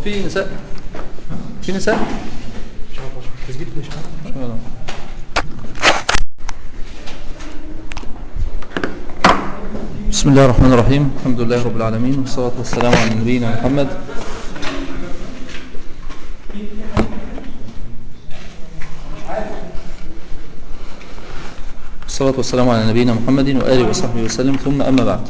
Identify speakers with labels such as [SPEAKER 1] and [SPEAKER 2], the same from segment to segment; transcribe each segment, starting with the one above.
[SPEAKER 1] في نساء في نساء بسم الله الرحمن الرحيم الحمد لله رب العالمين والصلاة والسلام على نبينا محمد الصلاة والسلام على نبينا محمد وآله وصحبه وسلم ثم أما بعد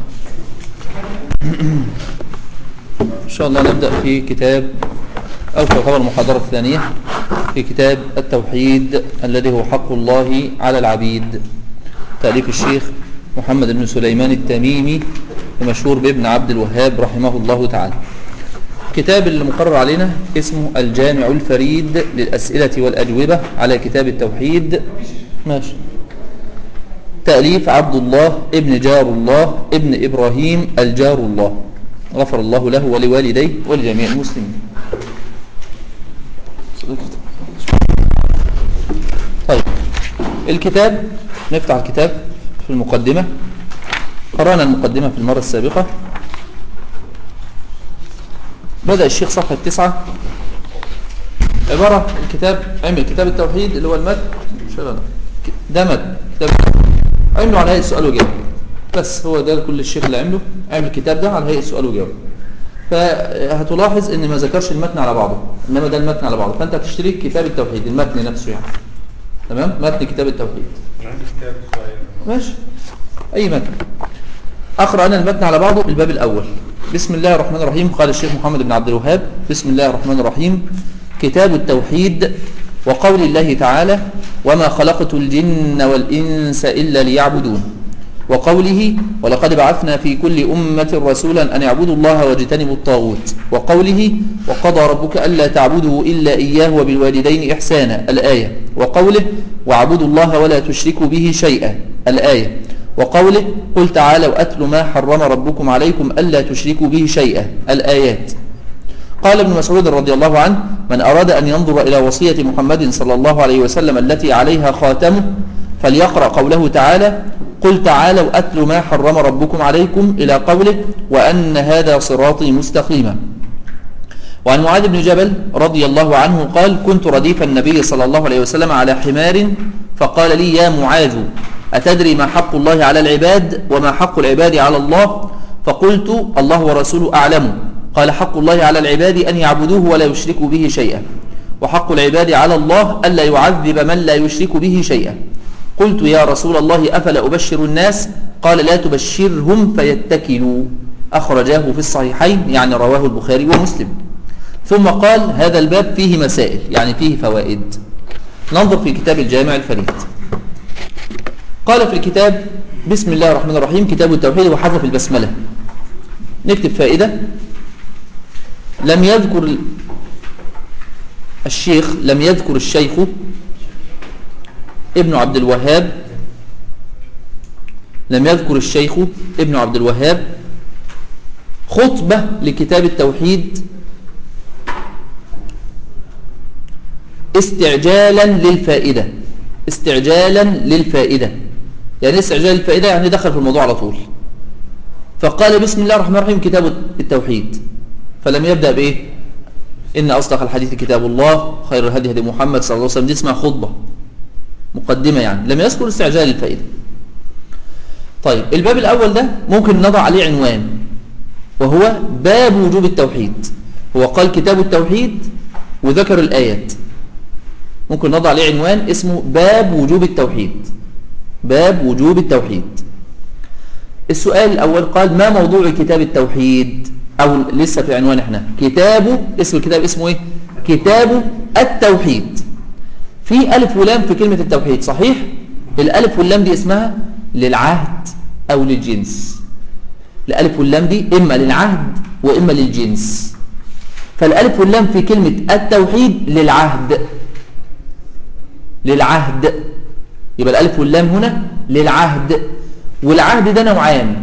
[SPEAKER 1] إن شاء الله نبدأ في كتاب أو تعتبر المحاضرة الثانية في كتاب التوحيد الذي هو حق الله على العبيد تأليف الشيخ محمد بن سليمان التميمي المشهور بابن عبد الوهاب رحمه الله تعالى كتاب اللي مقرر علينا اسمه الجامع الفريد للأسئلة والأجوبة على كتاب التوحيد ماشي تأليف عبد الله ابن جار الله ابن إبراهيم الجار الله غفر الله له ولوالديه ولجميع المسلمين طيب الكتاب نفتح الكتاب في المقدمة قرأنا المقدمة في المرة السابقة بدأ الشيخ صفحة تسعة عبارة الكتاب عمل كتاب التوحيد اللي هو المد شغل ده مد كتاب عمله على هيئة سؤال وجواب بس هو ده كل الشيخ اللي عمله عمل الكتاب ده على هيئة سؤال وجواب فهتلاحظ ان ما ذكرش المتن على بعضه انما ده المتن على بعضه فانت هتشتري كتاب التوحيد المتن نفسه يعني تمام متن كتاب التوحيد
[SPEAKER 2] عندي كتاب سؤال
[SPEAKER 1] ماشي اي متن اقرا انا المتن على بعضه الباب الاول بسم الله الرحمن الرحيم قال الشيخ محمد بن عبد الوهاب بسم الله الرحمن الرحيم كتاب التوحيد وقول الله تعالى وما خلقت الجن والانس الا ليعبدون وقوله ولقد بعثنا في كل أمة رسولا أن يعبدوا الله واجتنبوا الطاغوت وقوله وقضى ربك ألا تعبدوا إلا إياه وبالوالدين إحسانا الآية وقوله واعبدوا الله ولا تشركوا به شيئا الآية وقوله قل تعالوا أتل ما حرم ربكم عليكم ألا تشركوا به شيئا الآيات قال ابن مسعود رضي الله عنه من أراد أن ينظر إلى وصية محمد صلى الله عليه وسلم التي عليها خاتمه فليقرأ قوله تعالى قل تعالوا أتل ما حرم ربكم عليكم إلى قوله وأن هذا صراطي مستقيما وعن معاذ بن جبل رضي الله عنه قال كنت رديف النبي صلى الله عليه وسلم على حمار فقال لي يا معاذ أتدري ما حق الله على العباد وما حق العباد على الله فقلت الله ورسوله أعلم قال حق الله على العباد أن يعبدوه ولا يشركوا به شيئا وحق العباد على الله ألا يعذب من لا يشرك به شيئا قلت يا رسول الله أفلا أبشر الناس قال لا تبشرهم فيتكلوا أخرجاه في الصحيحين يعني رواه البخاري ومسلم ثم قال هذا الباب فيه مسائل يعني فيه فوائد ننظر في كتاب الجامع الفريد قال في الكتاب بسم الله الرحمن الرحيم كتاب التوحيد وحذف البسملة نكتب فائدة لم يذكر الشيخ لم يذكر الشيخ ابن عبد الوهاب لم يذكر الشيخ ابن عبد الوهاب خطبة لكتاب التوحيد استعجالا للفائدة استعجالا للفائدة يعني استعجال الفائدة يعني دخل في الموضوع على طول فقال بسم الله الرحمن الرحيم كتاب التوحيد فلم يبدأ بإيه إن أصدق الحديث كتاب الله خير الهدي هدي محمد صلى الله عليه وسلم دي اسمها خطبة مقدمة يعني لم يذكر استعجال الفائدة طيب الباب الأول ده ممكن نضع عليه عنوان وهو باب وجوب التوحيد هو قال كتاب التوحيد وذكر الآيات ممكن نضع عليه عنوان اسمه باب وجوب التوحيد باب وجوب التوحيد السؤال الأول قال ما موضوع كتاب التوحيد أو لسه في عنوان احنا كتاب اسم الكتاب اسمه ايه كتاب التوحيد في ألف ولام في كلمة التوحيد صحيح الألف واللام دي اسمها للعهد أو للجنس الألف واللام دي إما للعهد وإما للجنس فالألف واللام في كلمة التوحيد للعهد للعهد يبقى الألف واللام هنا للعهد والعهد ده نوعان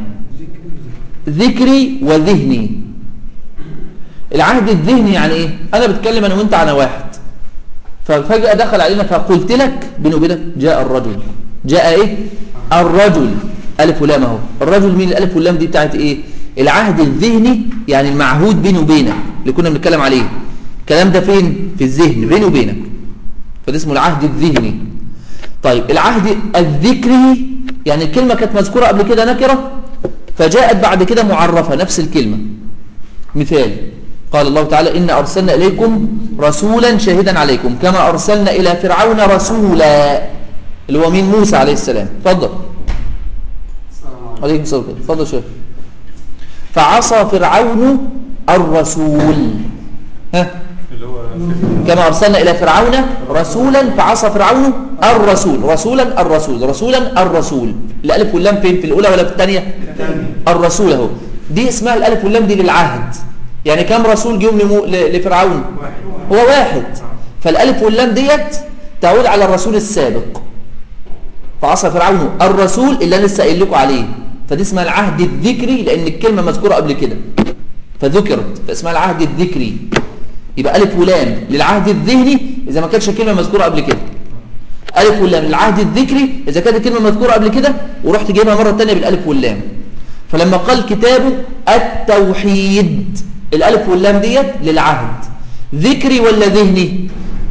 [SPEAKER 1] ذكري وذهني العهد الذهني يعني ايه انا بتكلم انا وانت على واحد ففجأة دخل علينا فقلت لك بيني وبينك جاء الرجل جاء ايه الرجل ألف ولام اهو الرجل مين الألف واللام دي بتاعت ايه العهد الذهني يعني المعهود بيني وبينك اللي كنا بنتكلم عليه الكلام ده فين في الذهن بيني وبينك فده اسمه العهد الذهني طيب العهد الذكري يعني الكلمة كانت مذكورة قبل كده نكرة فجاءت بعد كده معرفة نفس الكلمة مثال قال الله تعالى إن أرسلنا إليكم رسولا شاهدا عليكم كما أرسلنا إلى فرعون رسولا اللي هو مين موسى عليه السلام اتفضل عليكم السلام اتفضل شيخ فعصى فرعون الرسول ها
[SPEAKER 2] اللي هو
[SPEAKER 1] كما أرسلنا إلى فرعون رسولا فعصى فرعون الرسول رسولا الرسول رسولا الرسول الألف واللام فين في الأولى ولا في الثانية الرسول اهو دي اسمها الألف واللام دي للعهد يعني كم رسول جم لمو- ل- لفرعون هو واحد فالألف واللام ديت تعود على الرسول السابق فعصى فرعون الرسول اللي أنا لسه قايل لكم عليه فدي اسمها العهد الذكري لأن الكلمة مذكورة قبل كده فذكرت فاسمها العهد الذكري يبقى ألف ولام للعهد الذهني إذا ما كانتش الكلمة مذكورة قبل كده ألف واللام للعهد الذكري إذا كانت الكلمة مذكورة قبل كده ورحت جايبها مرة تانية بالألف واللام فلما قال كتابه التوحيد الألف واللام ديت للعهد ذكري ولا ذهني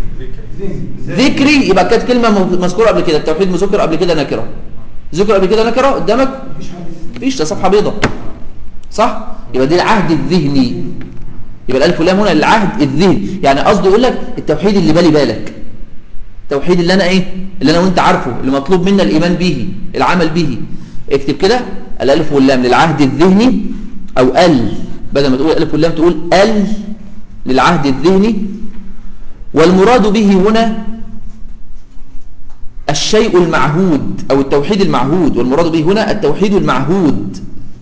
[SPEAKER 1] ذكري يبقى كانت كلمة م- مذكورة قبل كده التوحيد مذكر قبل كده نكرة ذكر قبل كده نكرة قدامك مفيش ده صفحة بيضة صح يبقى دي العهد الذهني يبقى الالف واللام هنا العهد الذهني يعني قصده يقول لك التوحيد اللي بالي بالك التوحيد اللي انا ايه اللي انا وانت عارفه اللي مطلوب منا الايمان به العمل به اكتب كده الالف واللام للعهد الذهني او ال بدل ما تقول الالف واللام تقول ال للعهد الذهني والمراد به هنا الشيء المعهود او التوحيد المعهود والمراد به هنا التوحيد المعهود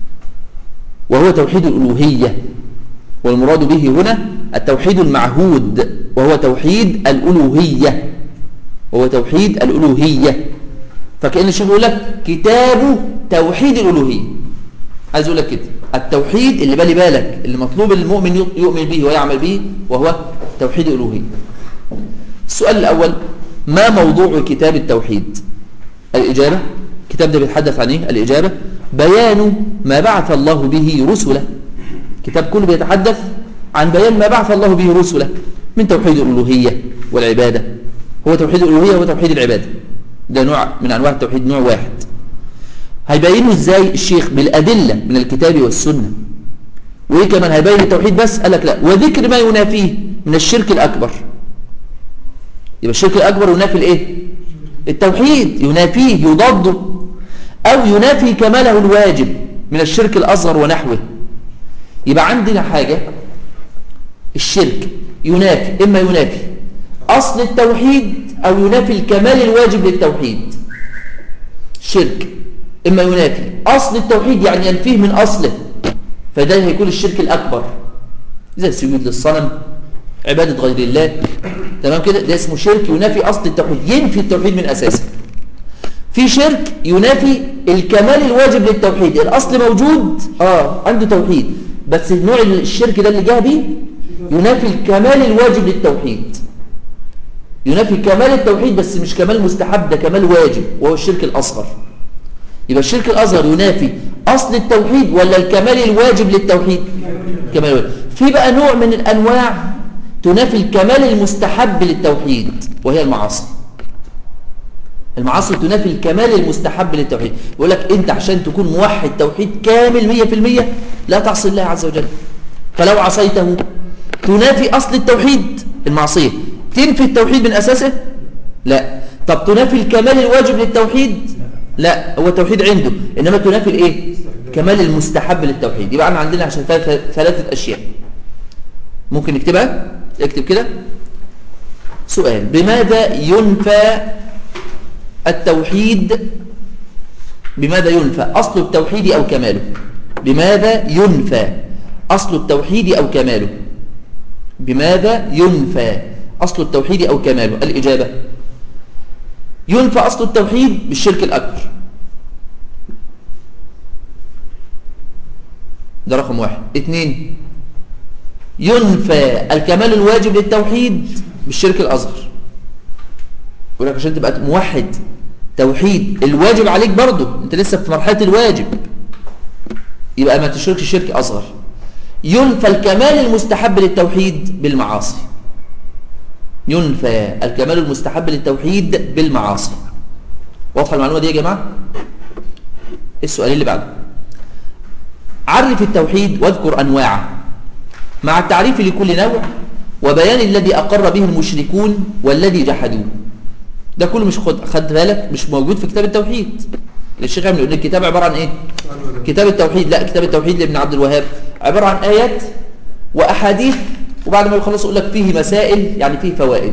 [SPEAKER 1] وهو توحيد الالوهيه والمراد به هنا التوحيد المعهود وهو توحيد الألوهية وهو توحيد الألوهية فكأن الشيخ يقول لك كتاب توحيد الألوهية عايز يقول لك كده التوحيد اللي بالي بالك اللي مطلوب المؤمن يؤمن به ويعمل به وهو توحيد الألوهية السؤال الأول ما موضوع كتاب التوحيد الإجابة الكتاب ده بيتحدث عن إيه الإجابة بيان ما بعث الله به رسله كتاب كله بيتحدث عن بيان ما بعث الله به رسله من توحيد الألوهية والعبادة هو توحيد الألوهية وتوحيد العبادة ده نوع من أنواع التوحيد نوع واحد هيبينه ازاي الشيخ بالأدلة من الكتاب والسنة وإيه كمان هيبين التوحيد بس قال لك لا وذكر ما ينافيه من الشرك الأكبر يبقى الشرك الأكبر ينافي الإيه التوحيد ينافيه يضده أو ينافي كماله الواجب من الشرك الأصغر ونحوه يبقى عندنا حاجة الشرك ينافي إما ينافي أصل التوحيد أو ينافي الكمال الواجب للتوحيد شرك إما ينافي أصل التوحيد يعني ينفيه من أصله فده هيكون الشرك الأكبر زي السجود للصنم عبادة غير الله تمام كده ده اسمه شرك ينافي أصل التوحيد ينفي التوحيد من أساسه في شرك ينافي الكمال الواجب للتوحيد الأصل موجود آه عنده توحيد بس النوع الشرك ده اللي جه بيه ينافي الكمال الواجب للتوحيد ينافي كمال التوحيد بس مش كمال مستحب ده كمال واجب وهو الشرك الأصغر يبقى الشرك الأصغر ينافي أصل التوحيد ولا الكمال الواجب للتوحيد كمال الواجب في بقى نوع من الأنواع تنافي الكمال المستحب للتوحيد وهي المعاصي المعاصي تنافي الكمال المستحب للتوحيد يقول لك انت عشان تكون موحد توحيد كامل 100% لا تعصي الله عز وجل فلو عصيته تنافي أصل التوحيد المعصية تنفي التوحيد من أساسه لا طب تنافي الكمال الواجب للتوحيد لا هو التوحيد عنده إنما تنافي الإيه كمال المستحب للتوحيد يبقى احنا عندنا عشان ثلاثة, ثلاثة أشياء ممكن نكتبها اكتب كده سؤال بماذا ينفى التوحيد بماذا ينفى أصل التوحيد أو كماله بماذا ينفى أصل التوحيد أو كماله بماذا ينفى أصل التوحيد أو كماله الإجابة ينفى أصل التوحيد بالشرك الأكبر ده رقم واحد اثنين ينفى الكمال الواجب للتوحيد بالشرك الأصغر يقول لك عشان تبقى موحد توحيد الواجب عليك برضه انت لسه في مرحلة الواجب يبقى ما تشركش شرك أصغر ينفى الكمال المستحب للتوحيد بالمعاصي ينفى الكمال المستحب للتوحيد بالمعاصي واضحة المعلومة دي يا جماعة السؤال اللي بعده عرف التوحيد واذكر أنواعه مع التعريف لكل نوع وبيان الذي أقر به المشركون والذي جحدوه ده كله مش خد, خد بالك مش موجود في كتاب التوحيد الشيخ عم يقول لك الكتاب عبارة عن ايه كتاب التوحيد لا كتاب التوحيد لابن عبد الوهاب عبارة عن آيات وأحاديث وبعد ما يخلص يقول لك فيه مسائل يعني فيه فوائد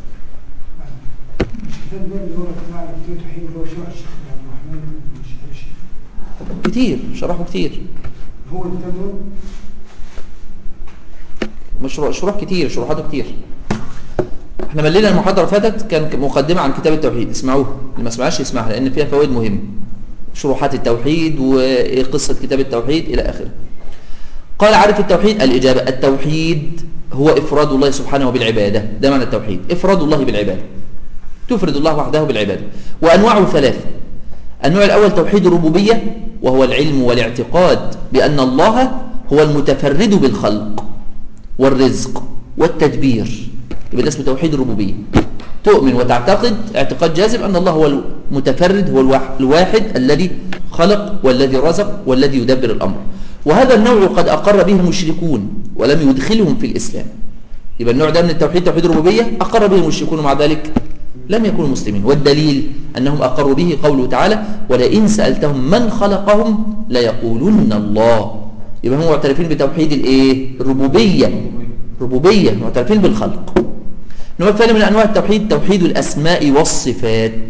[SPEAKER 3] الكتاب ده اللي هو بتاع الدكتور توحيد اللي هو شرح الشيخ عبد الرحمن مش عارف الشيخ
[SPEAKER 1] كتير شرحه كتير
[SPEAKER 3] هو الكتاب ده
[SPEAKER 1] مشروع شروح كتير شروحاته كتير احنا ملينا المحاضرة اللي فاتت كان مقدمة عن كتاب التوحيد اسمعوها اللي ما سمعش يسمعها لأن فيها فوائد مهمة شروحات التوحيد وقصة كتاب التوحيد إلى آخره قال عارف التوحيد الإجابة التوحيد هو إفراد الله سبحانه بالعبادة ده معنى التوحيد إفراد الله بالعبادة تفرد الله وحده بالعبادة وأنواعه ثلاثة النوع الأول توحيد الربوبية وهو العلم والاعتقاد بأن الله هو المتفرد بالخلق والرزق والتدبير يبقى ده اسمه توحيد الربوبية تؤمن وتعتقد اعتقاد جازم أن الله هو المتفرد هو الواح- الواحد الذي خلق والذي رزق والذي يدبر الأمر وهذا النوع قد أقر به المشركون ولم يدخلهم في الإسلام يبقى النوع ده من التوحيد توحيد الربوبية أقر به المشركون ومع ذلك لم يكونوا مسلمين والدليل أنهم أقروا به قوله تعالى ولئن سألتهم من خلقهم ليقولن الله يبقى هم معترفين بتوحيد الايه الربوبية ربوبية معترفين بالخلق النوع الثاني من أنواع التوحيد توحيد الأسماء والصفات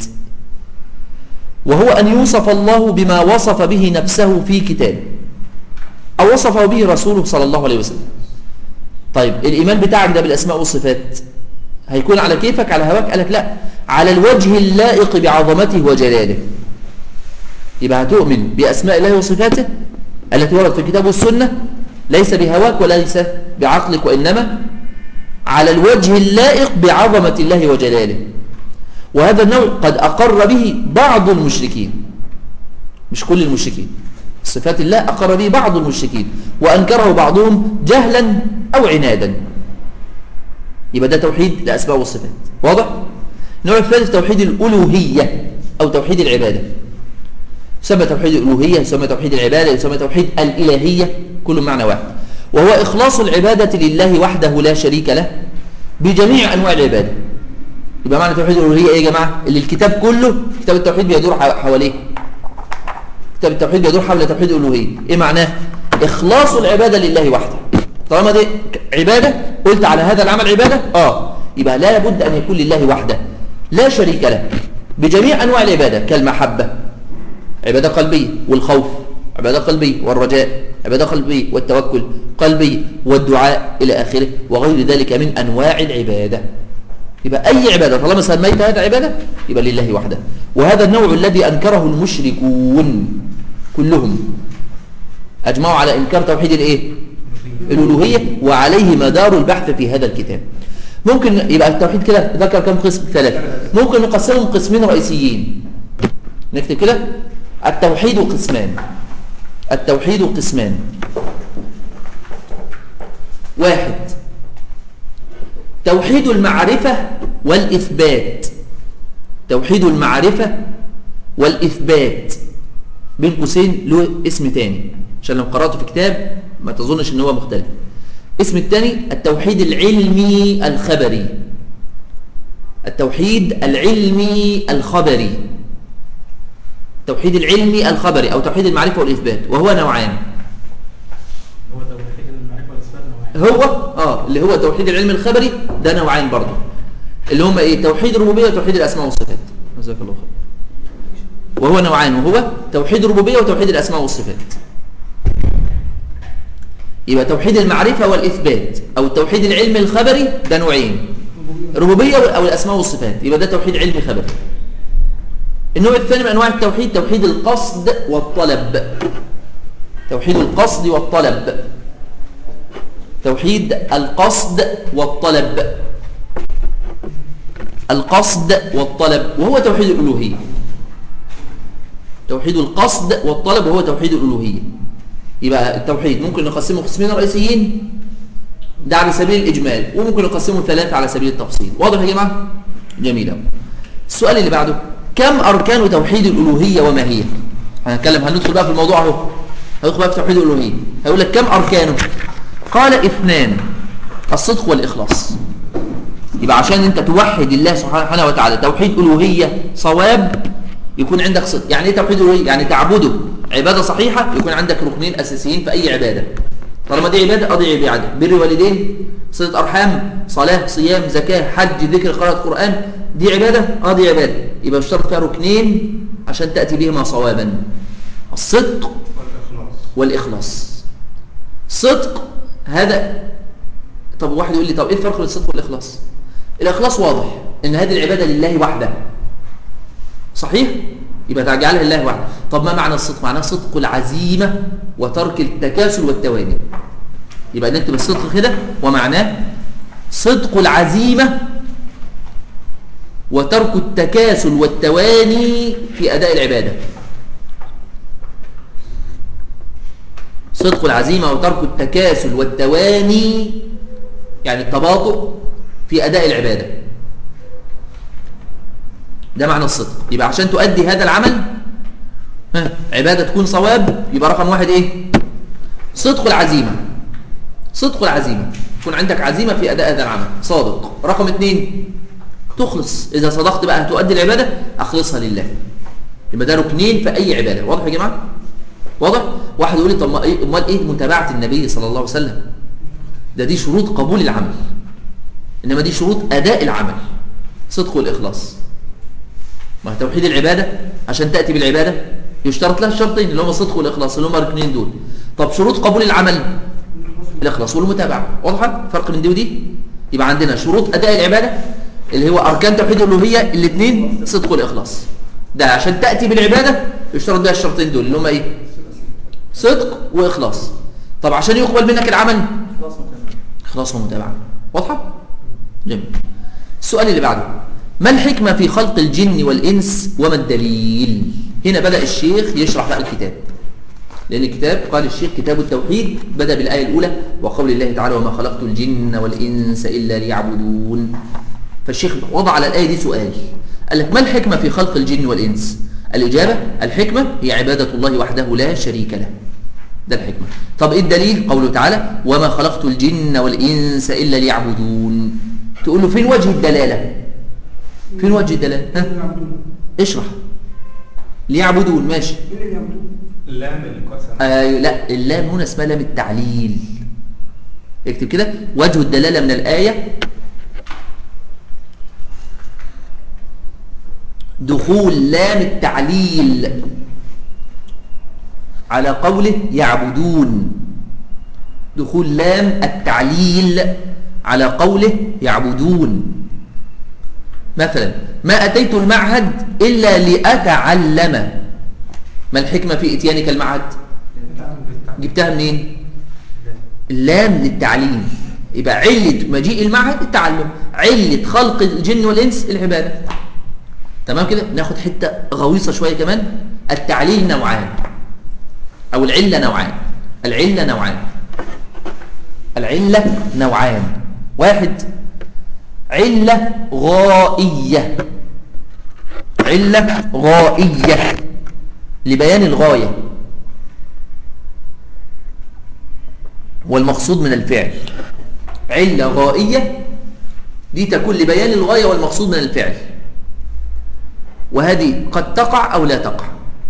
[SPEAKER 1] وهو أن يوصف الله بما وصف به نفسه في كتابه أو وصفه به رسوله صلى الله عليه وسلم طيب الإيمان بتاعك ده بالأسماء والصفات هيكون على كيفك على هواك قالك لا على الوجه اللائق بعظمته وجلاله يبقى هتؤمن بأسماء الله وصفاته التي وردت في الكتاب والسنة ليس بهواك وليس بعقلك وإنما على الوجه اللائق بعظمة الله وجلاله وهذا النوع قد أقر به بعض المشركين مش كل المشركين صفات الله أقر به بعض المشركين وأنكره بعضهم جهلا أو عنادا يبقى ده توحيد الأسماء والصفات واضح؟ النوع الثالث توحيد الألوهية أو توحيد العبادة يسمى توحيد الألوهية يسمى توحيد العبادة يسمى توحيد الإلهية كل معنى واحد وهو إخلاص العبادة لله وحده لا شريك له بجميع أنواع العبادة يبقى معنى توحيد الألوهية إيه يا جماعة اللي الكتاب كله كتاب التوحيد بيدور حواليه كتاب التوحيد بيدور حول توحيد الألوهية إيه معناه إخلاص العبادة لله وحده طالما دي عبادة قلت على هذا العمل عبادة آه يبقى لا بد أن يكون لله وحده لا شريك له بجميع أنواع العبادة كالمحبة عبادة قلبية والخوف عبادة قلبية والرجاء عبادة قلبية والتوكل قلبي والدعاء إلى آخره وغير ذلك من أنواع العبادة يبقى أي عبادة طالما سميت هذا عبادة يبقى لله وحده وهذا النوع الذي أنكره المشركون كلهم أجمعوا على إنكار توحيد الإيه؟ الألوهية وعليه مدار البحث في هذا الكتاب ممكن يبقى التوحيد كده ذكر كم قسم ثلاثة ممكن نقسمهم قسمين رئيسيين نكتب كده التوحيد قسمان التوحيد قسمان واحد توحيد المعرفة والإثبات توحيد المعرفة والإثبات بين قوسين له اسم تاني عشان لو قرأته في كتاب ما تظنش ان هو مختلف اسم التاني التوحيد العلمي الخبري التوحيد العلمي الخبري التوحيد العلمي الخبري أو توحيد المعرفة والإثبات وهو نوعان
[SPEAKER 2] هو توحيد المعرفة والإثبات نوعين
[SPEAKER 1] هو اه اللي هو توحيد العلم الخبري ده نوعين برضه اللي هم ايه توحيد الربوبيه وتوحيد الاسماء والصفات جزاك الله خير وهو نوعان وهو توحيد الربوبيه وتوحيد الاسماء والصفات يبقى توحيد المعرفه والاثبات او توحيد العلم الخبري ده نوعين ربوبيه او الاسماء والصفات يبقى ده توحيد علمي خبري النوع الثاني من انواع التوحيد توحيد القصد والطلب توحيد القصد والطلب توحيد القصد والطلب القصد والطلب وهو توحيد الألوهية توحيد القصد والطلب وهو توحيد الألوهية يبقى التوحيد ممكن نقسمه قسمين رئيسيين ده على سبيل الإجمال وممكن نقسمه ثلاثة على سبيل التفصيل واضح يا جماعة؟ جميل أوي. السؤال اللي بعده كم أركان توحيد الألوهية وما هي؟ هنتكلم هندخل بقى في الموضوع اهو هندخل بقى في توحيد الألوهية هيقول لك كم أركانه؟ قال اثنان الصدق والإخلاص يبقى عشان انت توحد الله سبحانه وتعالى توحيد ألوهية صواب يكون عندك صدق يعني ايه توحيد ألوهية؟ يعني تعبده عبادة صحيحة يكون عندك ركنين أساسيين في أي عبادة طالما دي عبادة أضي عبادة بر والدين صلة أرحام صلاة صيام زكاة حج ذكر قراءة قرآن دي عبادة أضي عبادة يبقى يشترط فيها ركنين عشان تأتي بهما صوابا الصدق
[SPEAKER 2] والإخلاص
[SPEAKER 1] والإخلاص صدق هذا طب واحد يقول لي طب ايه الفرق بين الصدق والإخلاص الإخلاص واضح ان هذه العبادة لله وحده صحيح يبقى تجعلها لله وحده طب ما معنى الصدق معناه صدق العزيمة وترك التكاسل والتواني يبقى نكتب الصدق كده ومعناه صدق العزيمة وترك التكاسل والتواني في أداء العبادة صدق العزيمة وترك التكاسل والتواني يعني التباطؤ في أداء العبادة ده معنى الصدق يبقى عشان تؤدي هذا العمل ها، عبادة تكون صواب يبقى رقم واحد ايه صدق العزيمة صدق العزيمة يكون عندك عزيمة في أداء هذا العمل صادق رقم اثنين تخلص إذا صدقت بقى هتؤدي العبادة أخلصها لله يبقى ده ركنين في أي عبادة واضح يا جماعة واضح واحد يقول لي طب ما ايه امال ايه متابعه النبي صلى الله عليه وسلم ده دي شروط قبول العمل انما دي شروط اداء العمل صدق والاخلاص ما هو توحيد العباده عشان تاتي بالعباده يشترط لها الشرطين اللي هما الصدق والاخلاص اللي هما الركنين دول طب شروط قبول العمل الاخلاص والمتابعه واضحه فرق من دي ودي يبقى عندنا شروط اداء العباده اللي هو اركان توحيد الالوهيه الاثنين صدق والاخلاص ده عشان تاتي بالعباده يشترط بها الشرطين دول اللي هما ايه صدق واخلاص طب عشان يقبل منك العمل اخلاص ومتابعه واضحه جميل السؤال اللي بعده ما الحكمه في خلق الجن والانس وما الدليل هنا بدا الشيخ يشرح بقى الكتاب لان الكتاب قال الشيخ كتاب التوحيد بدا بالايه الاولى وقول الله تعالى وما خلقت الجن والانس الا ليعبدون فالشيخ وضع على الايه دي سؤال قال لك ما الحكمه في خلق الجن والانس الاجابه الحكمه هي عباده الله وحده لا شريك له ده الحكمة طب ايه الدليل قوله تعالى وما خلقت الجن والإنس إلا ليعبدون تقول له فين وجه الدلالة فين وجه الدلالة ها؟
[SPEAKER 3] اللي يعبدون
[SPEAKER 1] اشرح ليعبدون ماشي
[SPEAKER 3] ايه اللي يعبدون
[SPEAKER 2] اللام القسم
[SPEAKER 1] آه لا اللام هنا اسمها لام التعليل اكتب كده وجه الدلالة من الآية دخول لام التعليل على قوله يعبدون دخول لام التعليل على قوله يعبدون مثلا ما أتيت المعهد إلا لأتعلم ما الحكمة في إتيانك المعهد جبتها منين اللام للتعليم يبقى علة مجيء المعهد التعلم علة خلق الجن والإنس العبادة تمام كده ناخد حتة غويصة شوية كمان التعليل نوعان أو العلة نوعان العلة نوعان العلة نوعان واحد علة غائية علة غائية لبيان الغاية والمقصود من الفعل علة غائية دي تكون لبيان الغاية والمقصود من الفعل وهذه قد تقع أو لا تقع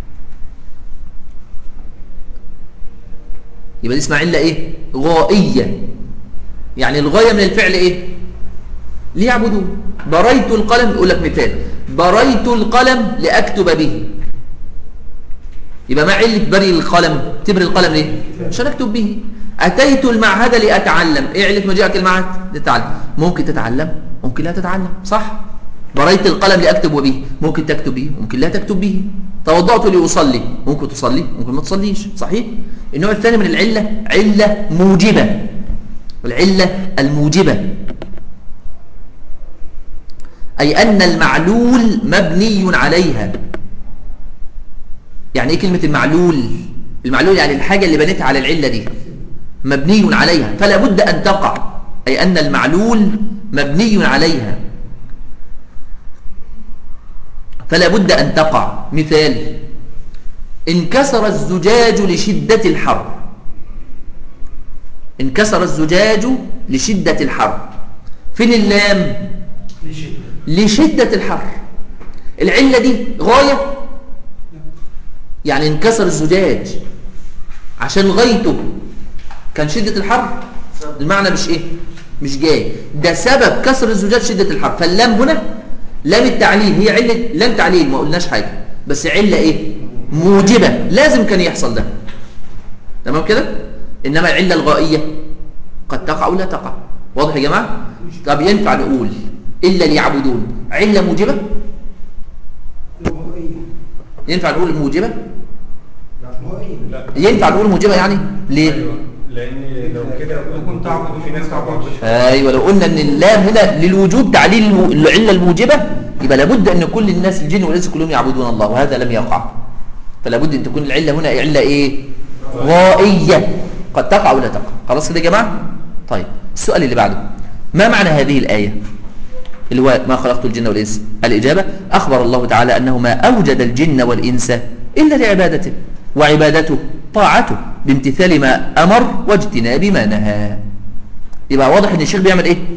[SPEAKER 1] يبقى دي اسمها علة ايه غائية يعني الغاية من الفعل ايه ليعبدوا بريت القلم يقول لك مثال بريت القلم لأكتب به يبقى ما علة بري القلم تبري القلم ليه عشان أكتب به أتيت المعهد لأتعلم إيه علة مجيئك المعهد لتتعلم ممكن تتعلم ممكن لا تتعلم صح بريت القلم لأكتب به ممكن تكتب به ممكن لا تكتب به توضعت لأصلي ممكن تصلي ممكن ما تصليش صحيح النوع الثاني من العلة علة موجبة والعلة الموجبة أي أن المعلول مبني عليها يعني إيه كلمة المعلول المعلول يعني الحاجة اللي بنيتها على العلة دي مبني عليها فلا بد أن تقع أي أن المعلول مبني عليها فلا بد أن تقع مثال انكسر الزجاج لشدة الحر انكسر الزجاج لشدة الحر فين اللام لشدة الحر العلة دي غاية يعني انكسر الزجاج عشان غايته كان شدة الحر المعنى مش ايه مش جاي ده سبب كسر الزجاج شدة الحر فاللام هنا لام التعليل هي علة لام تعليل ما قلناش حاجة بس علة ايه موجبة لازم كان يحصل ده تمام كده انما العلة الغائية قد تقع ولا تقع واضح يا جماعة طب ينفع نقول إلا ليعبدون علة موجبة
[SPEAKER 3] الوهائية
[SPEAKER 1] ينفع نقول موجبة
[SPEAKER 3] الوهائية
[SPEAKER 2] لا
[SPEAKER 1] ينفع نقول موجبة يعني ليه
[SPEAKER 2] ايوه لان لو كده ممكن تعبد في ناس تعبد
[SPEAKER 1] ايوه لو قلنا ان اللام هنا للوجود تعليل الم- العله الموجبه يبقى لابد ان كل الناس الجن والانس كلهم يعبدون الله وهذا لم يقع فلا بد ان تكون العله هنا عله ايه غائيه قد تقع ولا تقع خلاص كده يا جماعه طيب السؤال اللي بعده ما معنى هذه الايه اللي هو ما خلقت الجن والانس الاجابه اخبر الله تعالى انه ما اوجد الجن والانس الا لعبادته وعبادته طاعته بامتثال ما امر واجتناب ما نهى يبقى واضح ان الشيخ بيعمل ايه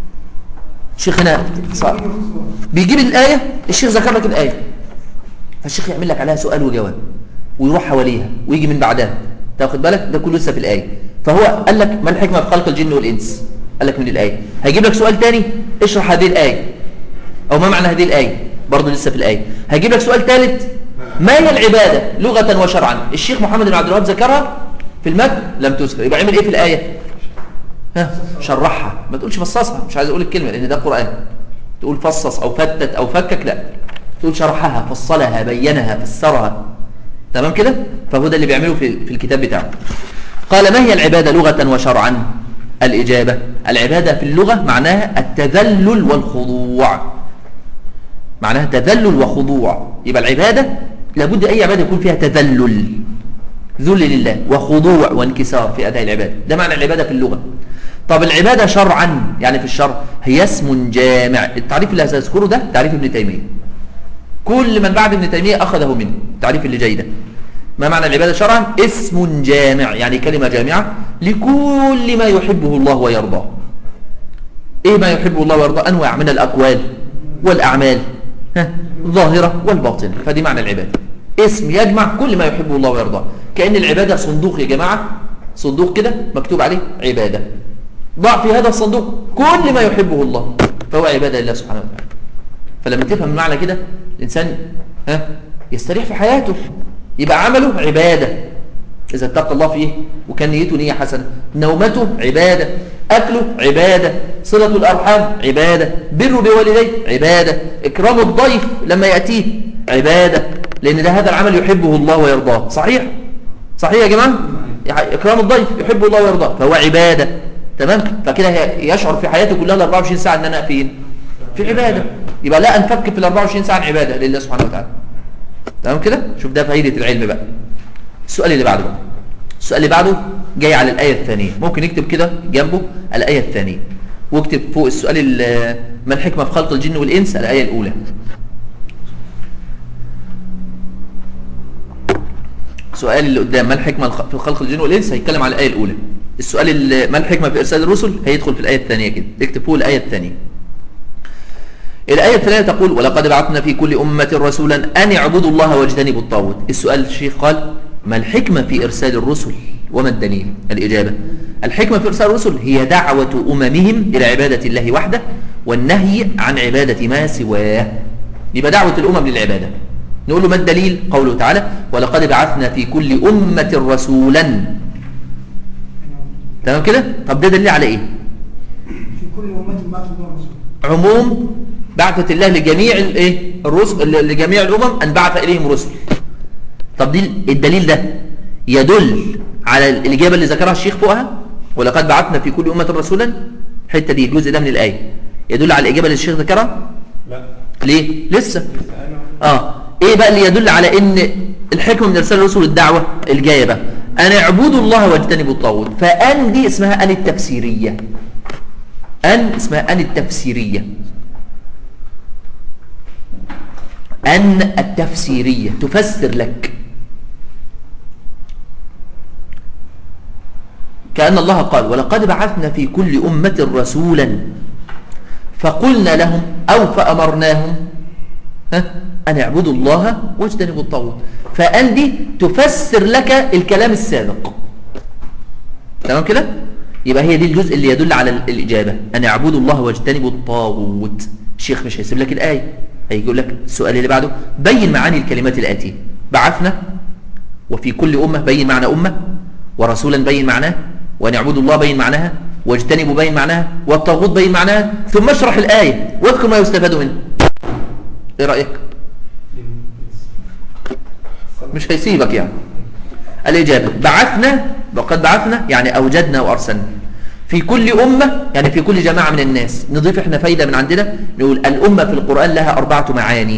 [SPEAKER 1] الشيخ هنا صار بيجيب الايه الشيخ ذكر لك الايه فالشيخ يعمل لك عليها سؤال وجواب ويروح حواليها ويجي من بعدها تاخد بالك ده كله لسه في الايه فهو قال لك ما الحكمه في خلق الجن والانس قال لك من الايه هيجيب لك سؤال تاني اشرح هذه الايه او ما معنى هذه الايه برضه لسه في الايه هيجيب لك سؤال ثالث ما هي العباده لغه وشرعا الشيخ محمد بن عبد الوهاب ذكرها في المتن لم تذكر يبقى عمل ايه في الايه ها شرحها ما تقولش فصصها مش عايز اقول الكلمه لان ده قران تقول فصص او فتت او فكك لا تقول شرحها فصلها بينها فسرها تمام كده فهو ده اللي بيعمله في في الكتاب بتاعه قال ما هي العباده لغه وشرعا الاجابه العباده في اللغه معناها التذلل والخضوع معناها تذلل وخضوع يبقى العباده لابد اي عباده يكون فيها تذلل ذل لله وخضوع وانكسار في اداء العباده ده معنى العباده في اللغه طب العباده شرعا يعني في الشرع هي اسم جامع التعريف اللي هذكره ده تعريف ابن تيميه كل من بعد ابن تيميه اخذه منه التعريف اللي جاي ده ما معنى العباده شرعا اسم جامع يعني كلمه جامعه لكل ما يحبه الله ويرضاه ايه ما يحبه الله ويرضاه انواع من الاقوال والاعمال ها الظاهره والباطنه فدي معنى العباده اسم يجمع كل ما يحبه الله ويرضاه كأن العبادة صندوق يا جماعة صندوق كده مكتوب عليه عبادة ضع في هذا الصندوق كل ما يحبه الله فهو عبادة لله سبحانه وتعالى فلما تفهم المعنى كده الإنسان ها يستريح في حياته يبقى عمله عبادة إذا اتقى الله فيه وكان نيته نية حسنة نومته عبادة أكله عبادة صلة الأرحام عبادة بر بوالديه عبادة إكرام الضيف لما يأتيه عبادة لأن ده هذا العمل يحبه الله ويرضاه صحيح؟ صحيح يا جماعة؟ يعني إكرام الضيف يحبه الله ويرضاه فهو عبادة تمام؟ فكده يشعر في حياته كلها ال 24 ساعة أن أنا فين؟ في عبادة يبقى لا أنفك في ال 24 ساعة عن عبادة لله سبحانه وتعالى تمام كده؟ شوف ده فايدة العلم بقى السؤال اللي بعده بقى السؤال اللي بعده جاي على الآية الثانية ممكن نكتب كده جنبه الآية الثانية واكتب فوق السؤال ال- ما الحكمة في خلق الجن والإنس الآية الأولى السؤال اللي قدام ما الحكمة الخ- في خلق الجن والإنس هيتكلم على الآية الأولى السؤال اللي ما الحكمة في إرسال الرسل هيدخل في الآية الثانية كده اكتب فوق الآية الثانية الآية الثانية تقول ولقد بعثنا في كل أمة رسولا أن اعبدوا الله واجتنبوا الطاغوت السؤال الشيخ قال ما الحكمة في إرسال الرسل وما الدليل الإجابة الحكمة في إرسال الرسل هي دعوة أممهم إلى عبادة الله وحده والنهي عن عبادة ما سواه يبقى دعوة الأمم للعبادة نقول له ما الدليل قوله تعالى ولقد بعثنا في كل أمة رسولا تمام كده طب ده دليل على إيه
[SPEAKER 3] في كل أمة بعث الله رسول
[SPEAKER 1] عموم بعثة الله لجميع الايه الرسل لجميع الامم ان بعث اليهم رسل طب دي الدليل ده يدل على الاجابه اللي ذكرها الشيخ فوقها ولقد بعثنا في كل امه رسولا الحته دي الجزء ده من الايه يدل على الاجابه اللي الشيخ ذكرها
[SPEAKER 2] لا
[SPEAKER 1] ليه لسه
[SPEAKER 2] لسه انا
[SPEAKER 1] اه ايه بقى اللي يدل على ان الحكمة من إرسال الرسل الدعوة الجاية بقى أن اعبدوا الله واجتنبوا الطاغوت فأن دي اسمها أن التفسيرية أن اسمها أن التفسيرية أن التفسيرية تفسر لك كأن الله قال ولقد بعثنا في كل أمة رسولا فقلنا لهم أو فأمرناهم ها أن اعبدوا الله واجتنبوا الطاغوت فأن دي تفسر لك الكلام السابق تمام كده يبقى هي دي الجزء اللي يدل على الإجابة أن اعبدوا الله واجتنبوا الطاغوت الشيخ مش هيسيب لك الآية هيقول لك السؤال اللي بعده بين معاني الكلمات الآتية بعثنا وفي كل أمة بين معنى أمة ورسولا بين معناه وأن اعبدوا الله بين معناها واجتنبوا بين معناها والطاغوت بين معناها ثم اشرح الآية واذكر ما يستفاد منه ايه رأيك مش هيسيبك يعني الإجابة بعثنا وقد بعثنا يعني أوجدنا وأرسلنا في كل أمة يعني في كل جماعة من الناس نضيف احنا فايدة من عندنا نقول الأمة في القرآن لها أربعة معاني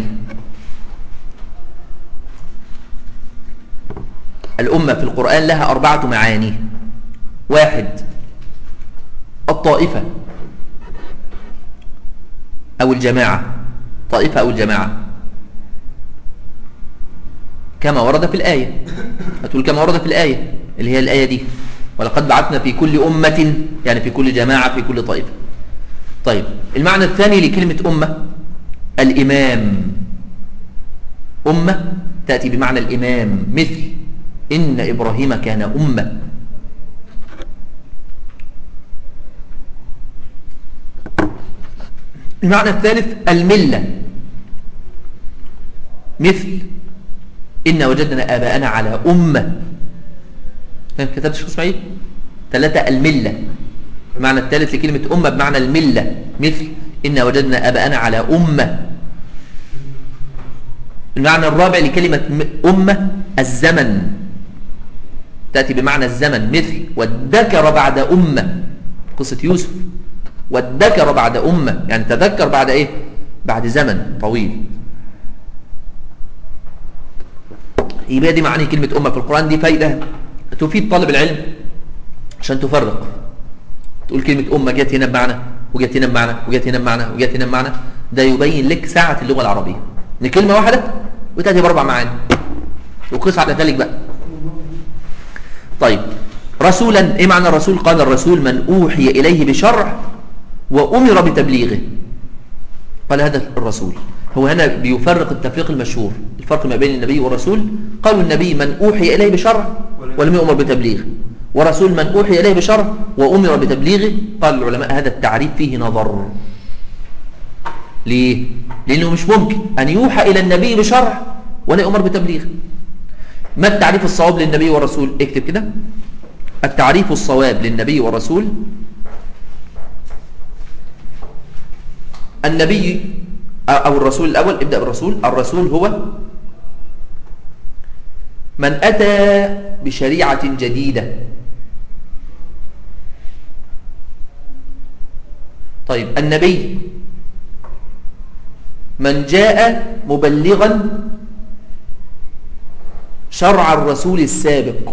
[SPEAKER 1] الأمة في القرآن لها أربعة معاني واحد الطائفة أو الجماعة طائفة أو الجماعة كما ورد في الآية هتقول كما ورد في الآية اللي هي الآية دي ولقد بعثنا في كل أمة يعني في كل جماعة في كل طائفة طيب المعنى الثاني لكلمة أمة الإمام أمة تأتي بمعنى الإمام مثل إن إبراهيم كان أمة المعنى الثالث الملة مثل إن وجدنا آباءنا على أمة فاهم كتبت شيخ اسماعيل ثلاثة الملة المعنى الثالث لكلمة أمة بمعنى الملة مثل إن وجدنا آباءنا على أمة المعنى الرابع لكلمة أمة الزمن تأتي بمعنى الزمن مثل والذكر بعد أمة قصة يوسف والذكر بعد أمة يعني تذكر بعد إيه بعد زمن طويل يبقى دي معاني كلمة أمة في القرآن دي فايدة تفيد طالب العلم عشان تفرق تقول كلمة أمة جت هنا بمعنى وجت هنا بمعنى وجت هنا بمعنى وجت هنا بمعنى ده يبين لك ساعة اللغة العربية إن كلمة واحدة وتأتي بأربع معاني وقص على ذلك بقى طيب رسولا ايه معنى الرسول قال الرسول من أوحي إليه بشرع وأمر بتبليغه قال هذا الرسول هو هنا بيفرق التفريق المشهور الفرق ما بين النبي والرسول قالوا النبي من أوحي إليه بشرع ولم يؤمر بتبليغه ورسول من أوحي إليه بشرع وأمر بتبليغه قال العلماء هذا التعريف فيه نظر ليه؟ لأنه مش ممكن أن يوحى إلى النبي بشرع ولا يؤمر بتبليغه ما التعريف الصواب للنبي والرسول اكتب كده التعريف الصواب للنبي والرسول النبي أو الرسول الأول ابدأ بالرسول الرسول هو من أتى بشريعة جديدة طيب النبي من جاء مبلغا شرع الرسول السابق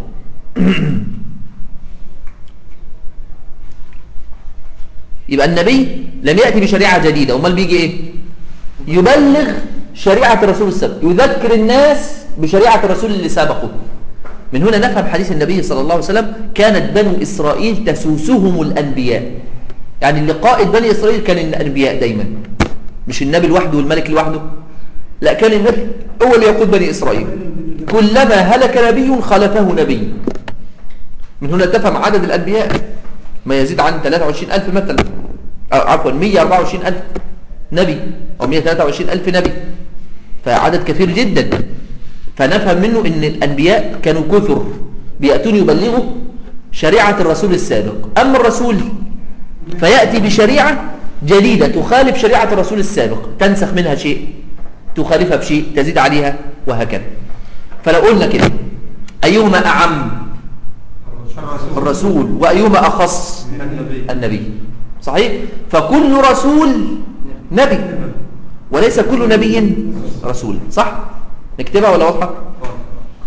[SPEAKER 1] يبقى النبي لم يأتي بشريعة جديدة امال بيجي ايه يبلغ شريعة الرسول السابق يذكر الناس بشريعة الرسول اللي سابقه من هنا نفهم حديث النبي صلى الله عليه وسلم كانت بنو إسرائيل تسوسهم الأنبياء يعني اللي قائد بني إسرائيل كان الأنبياء دايما مش النبي لوحده والملك لوحده لا كان النبي هو اللي يقود بني إسرائيل كلما هلك نبي خلفه نبي من هنا تفهم عدد الأنبياء ما يزيد عن 23 ألف مثلا عفوا 124 ألف نبي أو 123 ألف نبي فعدد كثير جدا فنفهم منه أن الأنبياء كانوا كثر بيأتون يبلغوا شريعة الرسول السابق أما الرسول فيأتي بشريعة جديدة تخالف شريعة الرسول السابق تنسخ منها شيء تخالفها بشيء تزيد عليها وهكذا فلو قلنا كده أيهما أعم الرسول وأيهما أخص النبي صحيح فكل رسول نبي وليس كل نبي رسول صح نكتبها ولا واضحة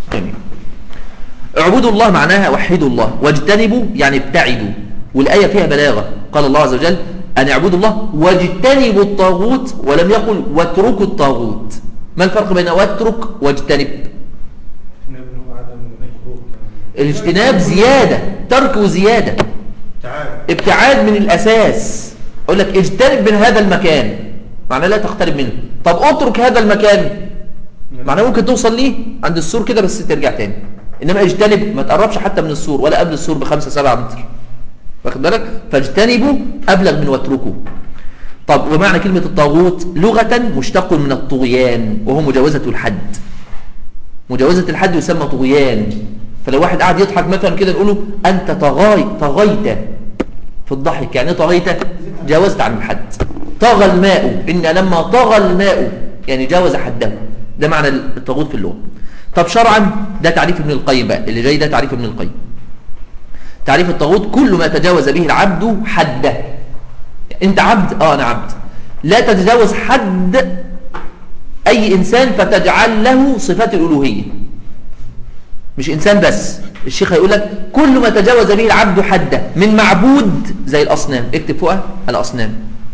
[SPEAKER 1] اعبدوا الله معناها وحدوا الله واجتنبوا يعني ابتعدوا والآية فيها بلاغة قال الله عز وجل أن اعبدوا الله واجتنبوا الطاغوت ولم يقل واتركوا الطاغوت ما الفرق بين واترك واجتنب
[SPEAKER 2] نبنوا عدم الخروج
[SPEAKER 1] الاجتناب زيادة ترك وزيادة
[SPEAKER 2] تعال
[SPEAKER 1] ابتعاد من الأساس أقول لك اجتنب من هذا المكان معناه لا تقترب منه طب اترك هذا المكان معناه ممكن توصل ليه عند السور كده بس ترجع تاني إنما اجتنب ما تقربش حتى من السور ولا قبل السور بخمسة سبعة متر واخد بالك فاجتنبوا أبلغ من واتركوا طب ومعنى كلمة الطاغوت لغة مشتق من الطغيان وهو مجاوزة الحد مجاوزة الحد يسمى طغيان فلو واحد قاعد يضحك مثلا كده نقول له أنت طغاي طغيت في الضحك يعني إيه طغيت جاوزت عن الحد طغى الماء إن لما طغى الماء يعني جاوز حده ده معنى الطاغوت في اللغة طب شرعا ده تعريف ابن القيم بقى اللي جاي ده تعريف ابن القيم تعريف الطاغوت كل ما تجاوز به العبد حده انت عبد اه انا عبد لا تتجاوز حد اي انسان فتجعل له صفات الالوهيه مش انسان بس الشيخ هيقول لك كل ما تجاوز به العبد حده من معبود زي الاصنام اكتب فوقها الاصنام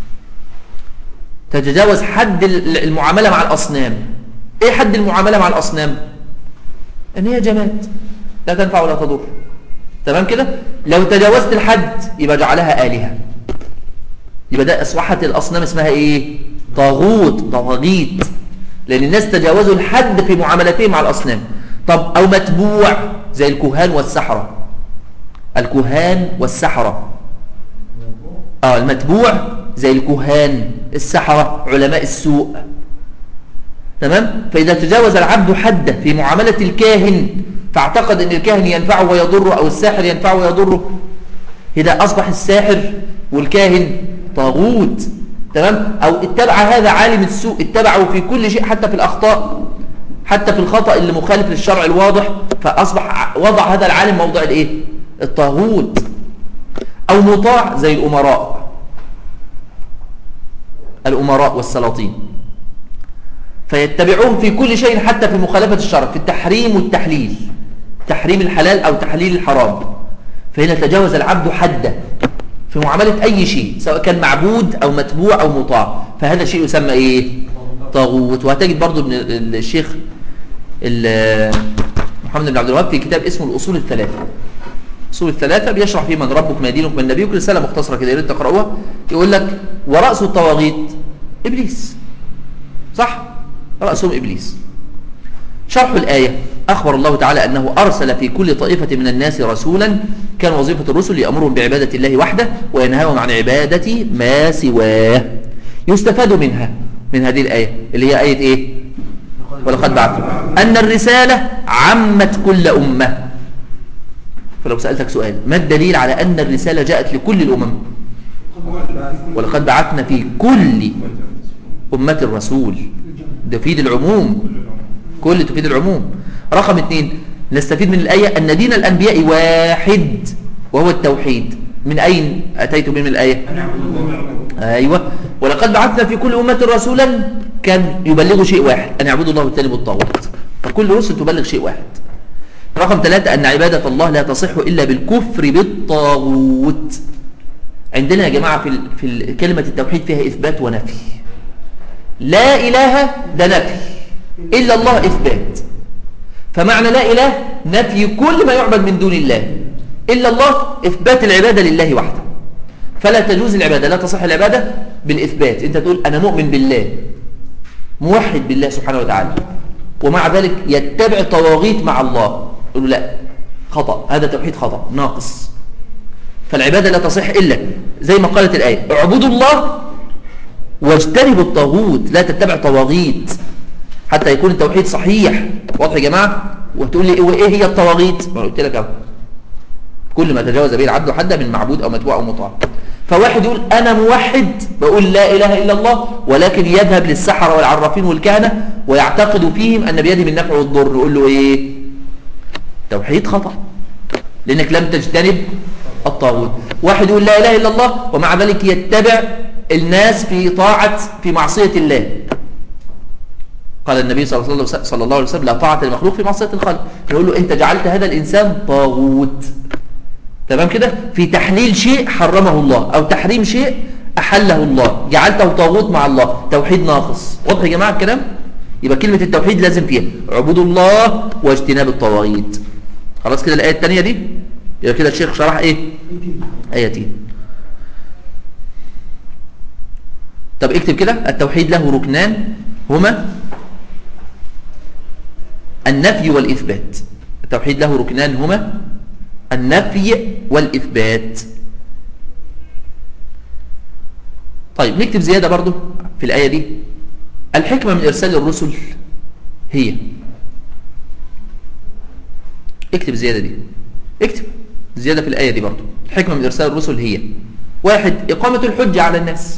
[SPEAKER 1] تتجاوز حد المعامله مع الاصنام ايه حد المعامله مع الاصنام ان هي جماد لا تنفع ولا تضر تمام كده لو تجاوزت الحد يبقى جعلها الهه يبقى ده اصبحت الاصنام اسمها ايه طاغوت طواغيت لان الناس تجاوزوا الحد في معاملتهم مع الاصنام طب او متبوع زي الكهان والسحرة الكهان والسحرة اه المتبوع زي الكهان السحرة علماء السوء تمام فإذا تجاوز العبد حده في معاملة الكاهن فاعتقد أن الكاهن ينفعه ويضره أو الساحر ينفعه ويضره إذا أصبح الساحر والكاهن طاغوت تمام أو اتبع هذا عالم السوء اتبعه في كل شيء حتى في الأخطاء حتى في الخطأ اللي مخالف للشرع الواضح فأصبح وضع هذا العالم موضع الإيه؟ الطاغوت أو مطاع زي الأمراء الأمراء والسلاطين فيتبعوهم في كل شيء حتى في مخالفة الشرع في التحريم والتحليل تحريم الحلال أو تحليل الحرام فهنا تجاوز العبد حده في معاملة أي شيء سواء كان معبود أو متبوع أو مطاع فهذا شيء يسمى إيه طاغوت وهتجد برضو ابن الشيخ محمد بن عبد الوهاب في كتاب اسمه الأصول الثلاثة الأصول الثلاثة بيشرح فيه من ربك ما دينك من نبيك رسالة مختصرة كده يا ريت تقرأوها يقول لك ورأس الطواغيت إبليس صح رأسهم إبليس شرح الآية أخبر الله تعالى أنه أرسل في كل طائفة من الناس رسولا كان وظيفة الرسل يأمرهم بعبادة الله وحده وينهاهم عن عبادة ما سواه يستفاد منها من هذه الآية اللي هي آية إيه ولقد بعثنا أن الرسالة عمت كل أمة فلو سألتك سؤال ما الدليل على أن الرسالة جاءت لكل الأمم ولقد بعثنا في كل أمة الرسول ده تفيد العموم كل تفيد العموم رقم اثنين نستفيد من الآية أن دين الأنبياء واحد وهو التوحيد من أين أتيت من الآية أيوة ولقد بعثنا في كل أمة رسولا كان يبلغ شيء واحد أن يعبدوا الله واجتنبوا الطاغوت فكل رسل تبلغ شيء واحد رقم ثلاثة أن عبادة الله لا تصح إلا بالكفر بالطاغوت عندنا يا جماعة في, في كلمة التوحيد فيها إثبات ونفي لا إله ده نفي إلا الله إثبات فمعنى لا إله نفي كل ما يعبد من دون الله إلا الله إثبات العبادة لله وحده فلا تجوز العبادة لا تصح العبادة بالإثبات أنت تقول أنا مؤمن بالله موحد بالله سبحانه وتعالى ومع ذلك يتبع طواغيت مع الله يقول لا خطأ هذا توحيد خطأ ناقص فالعبادة لا تصح إلا زي ما قالت الآية اعبدوا الله واجتنبوا الطاغوت لا تتبع طواغيت حتى يكون التوحيد صحيح واضح يا جماعة وتقول لي ايه هي الطواغيت ما قلت لك اهو كل ما تجاوز به العبد حدا من معبود او متبوع او مطاع فواحد يقول انا موحد بقول لا اله الا الله ولكن يذهب للسحرة والعرافين والكهنة ويعتقد فيهم ان بيدهم النفع والضر نقول له ايه توحيد خطأ لانك لم تجتنب الطاغوت واحد يقول لا اله الا الله ومع ذلك يتبع الناس في طاعة في معصية الله قال النبي صلى الله عليه وسلم صلى الله عليه وسلم لا طاعة لمخلوق في معصية الخالق يقول له انت جعلت هذا الانسان طاغوت تمام كده في تحليل شيء حرمه الله او تحريم شيء احله الله جعلته طاغوت مع الله توحيد ناقص واضح يا جماعه الكلام يبقى كلمه التوحيد لازم فيها عبود الله واجتناب الطواغيت خلاص كده الايه الثانيه دي يبقى كده الشيخ شرح ايه ايتين طب اكتب كده التوحيد له ركنان هما النفي والإثبات التوحيد له ركنان هما النفي والإثبات طيب نكتب زيادة برضو في الآية دي الحكمة من إرسال الرسل هي اكتب زيادة دي اكتب زيادة في الآية دي برضو الحكمة من إرسال الرسل هي واحد إقامة الحجة على الناس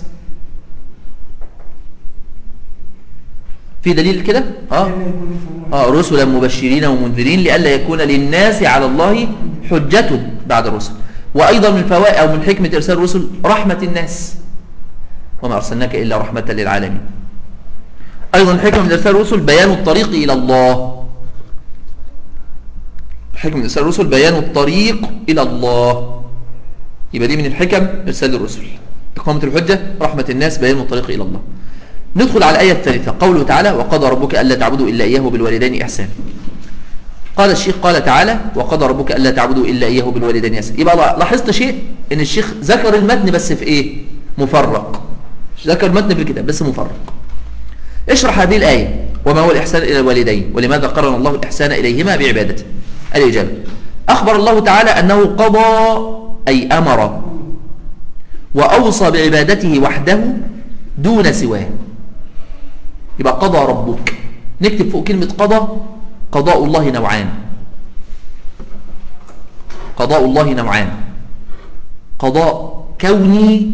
[SPEAKER 1] في دليل كده اه اه رسلا مبشرين ومنذرين لئلا يكون للناس على الله حجة بعد الرسل وايضا من فوائد او من حكمه ارسال الرسل رحمه الناس وما ارسلناك الا رحمه للعالمين ايضا الحكمه من ارسال الرسل بيان الطريق الى الله الحكمه من ارسال الرسل بيان الطريق الى الله يبقى دي من الحكم ارسال الرسل اقامه الحجه رحمه الناس بيان الطريق الى الله ندخل على الآية الثالثة قوله تعالى وقضى ربك ألا تعبدوا إلا إياه بالوالدين إحسانا قال الشيخ قال تعالى وقضى ربك ألا تعبدوا إلا إياه بالوالدين إحسانا يبقى لاحظت شيء إن الشيخ ذكر المتن بس في إيه مفرق ذكر المتن في الكتاب بس مفرق اشرح هذه الآية وما هو الإحسان إلى الوالدين ولماذا قرن الله الإحسان إليهما بعبادته الإجابة أخبر الله تعالى أنه قضى أي أمر وأوصى بعبادته وحده دون سواه يبقى قضى ربك نكتب فوق كلمة قضى قضاء الله نوعان قضاء الله نوعان قضاء كوني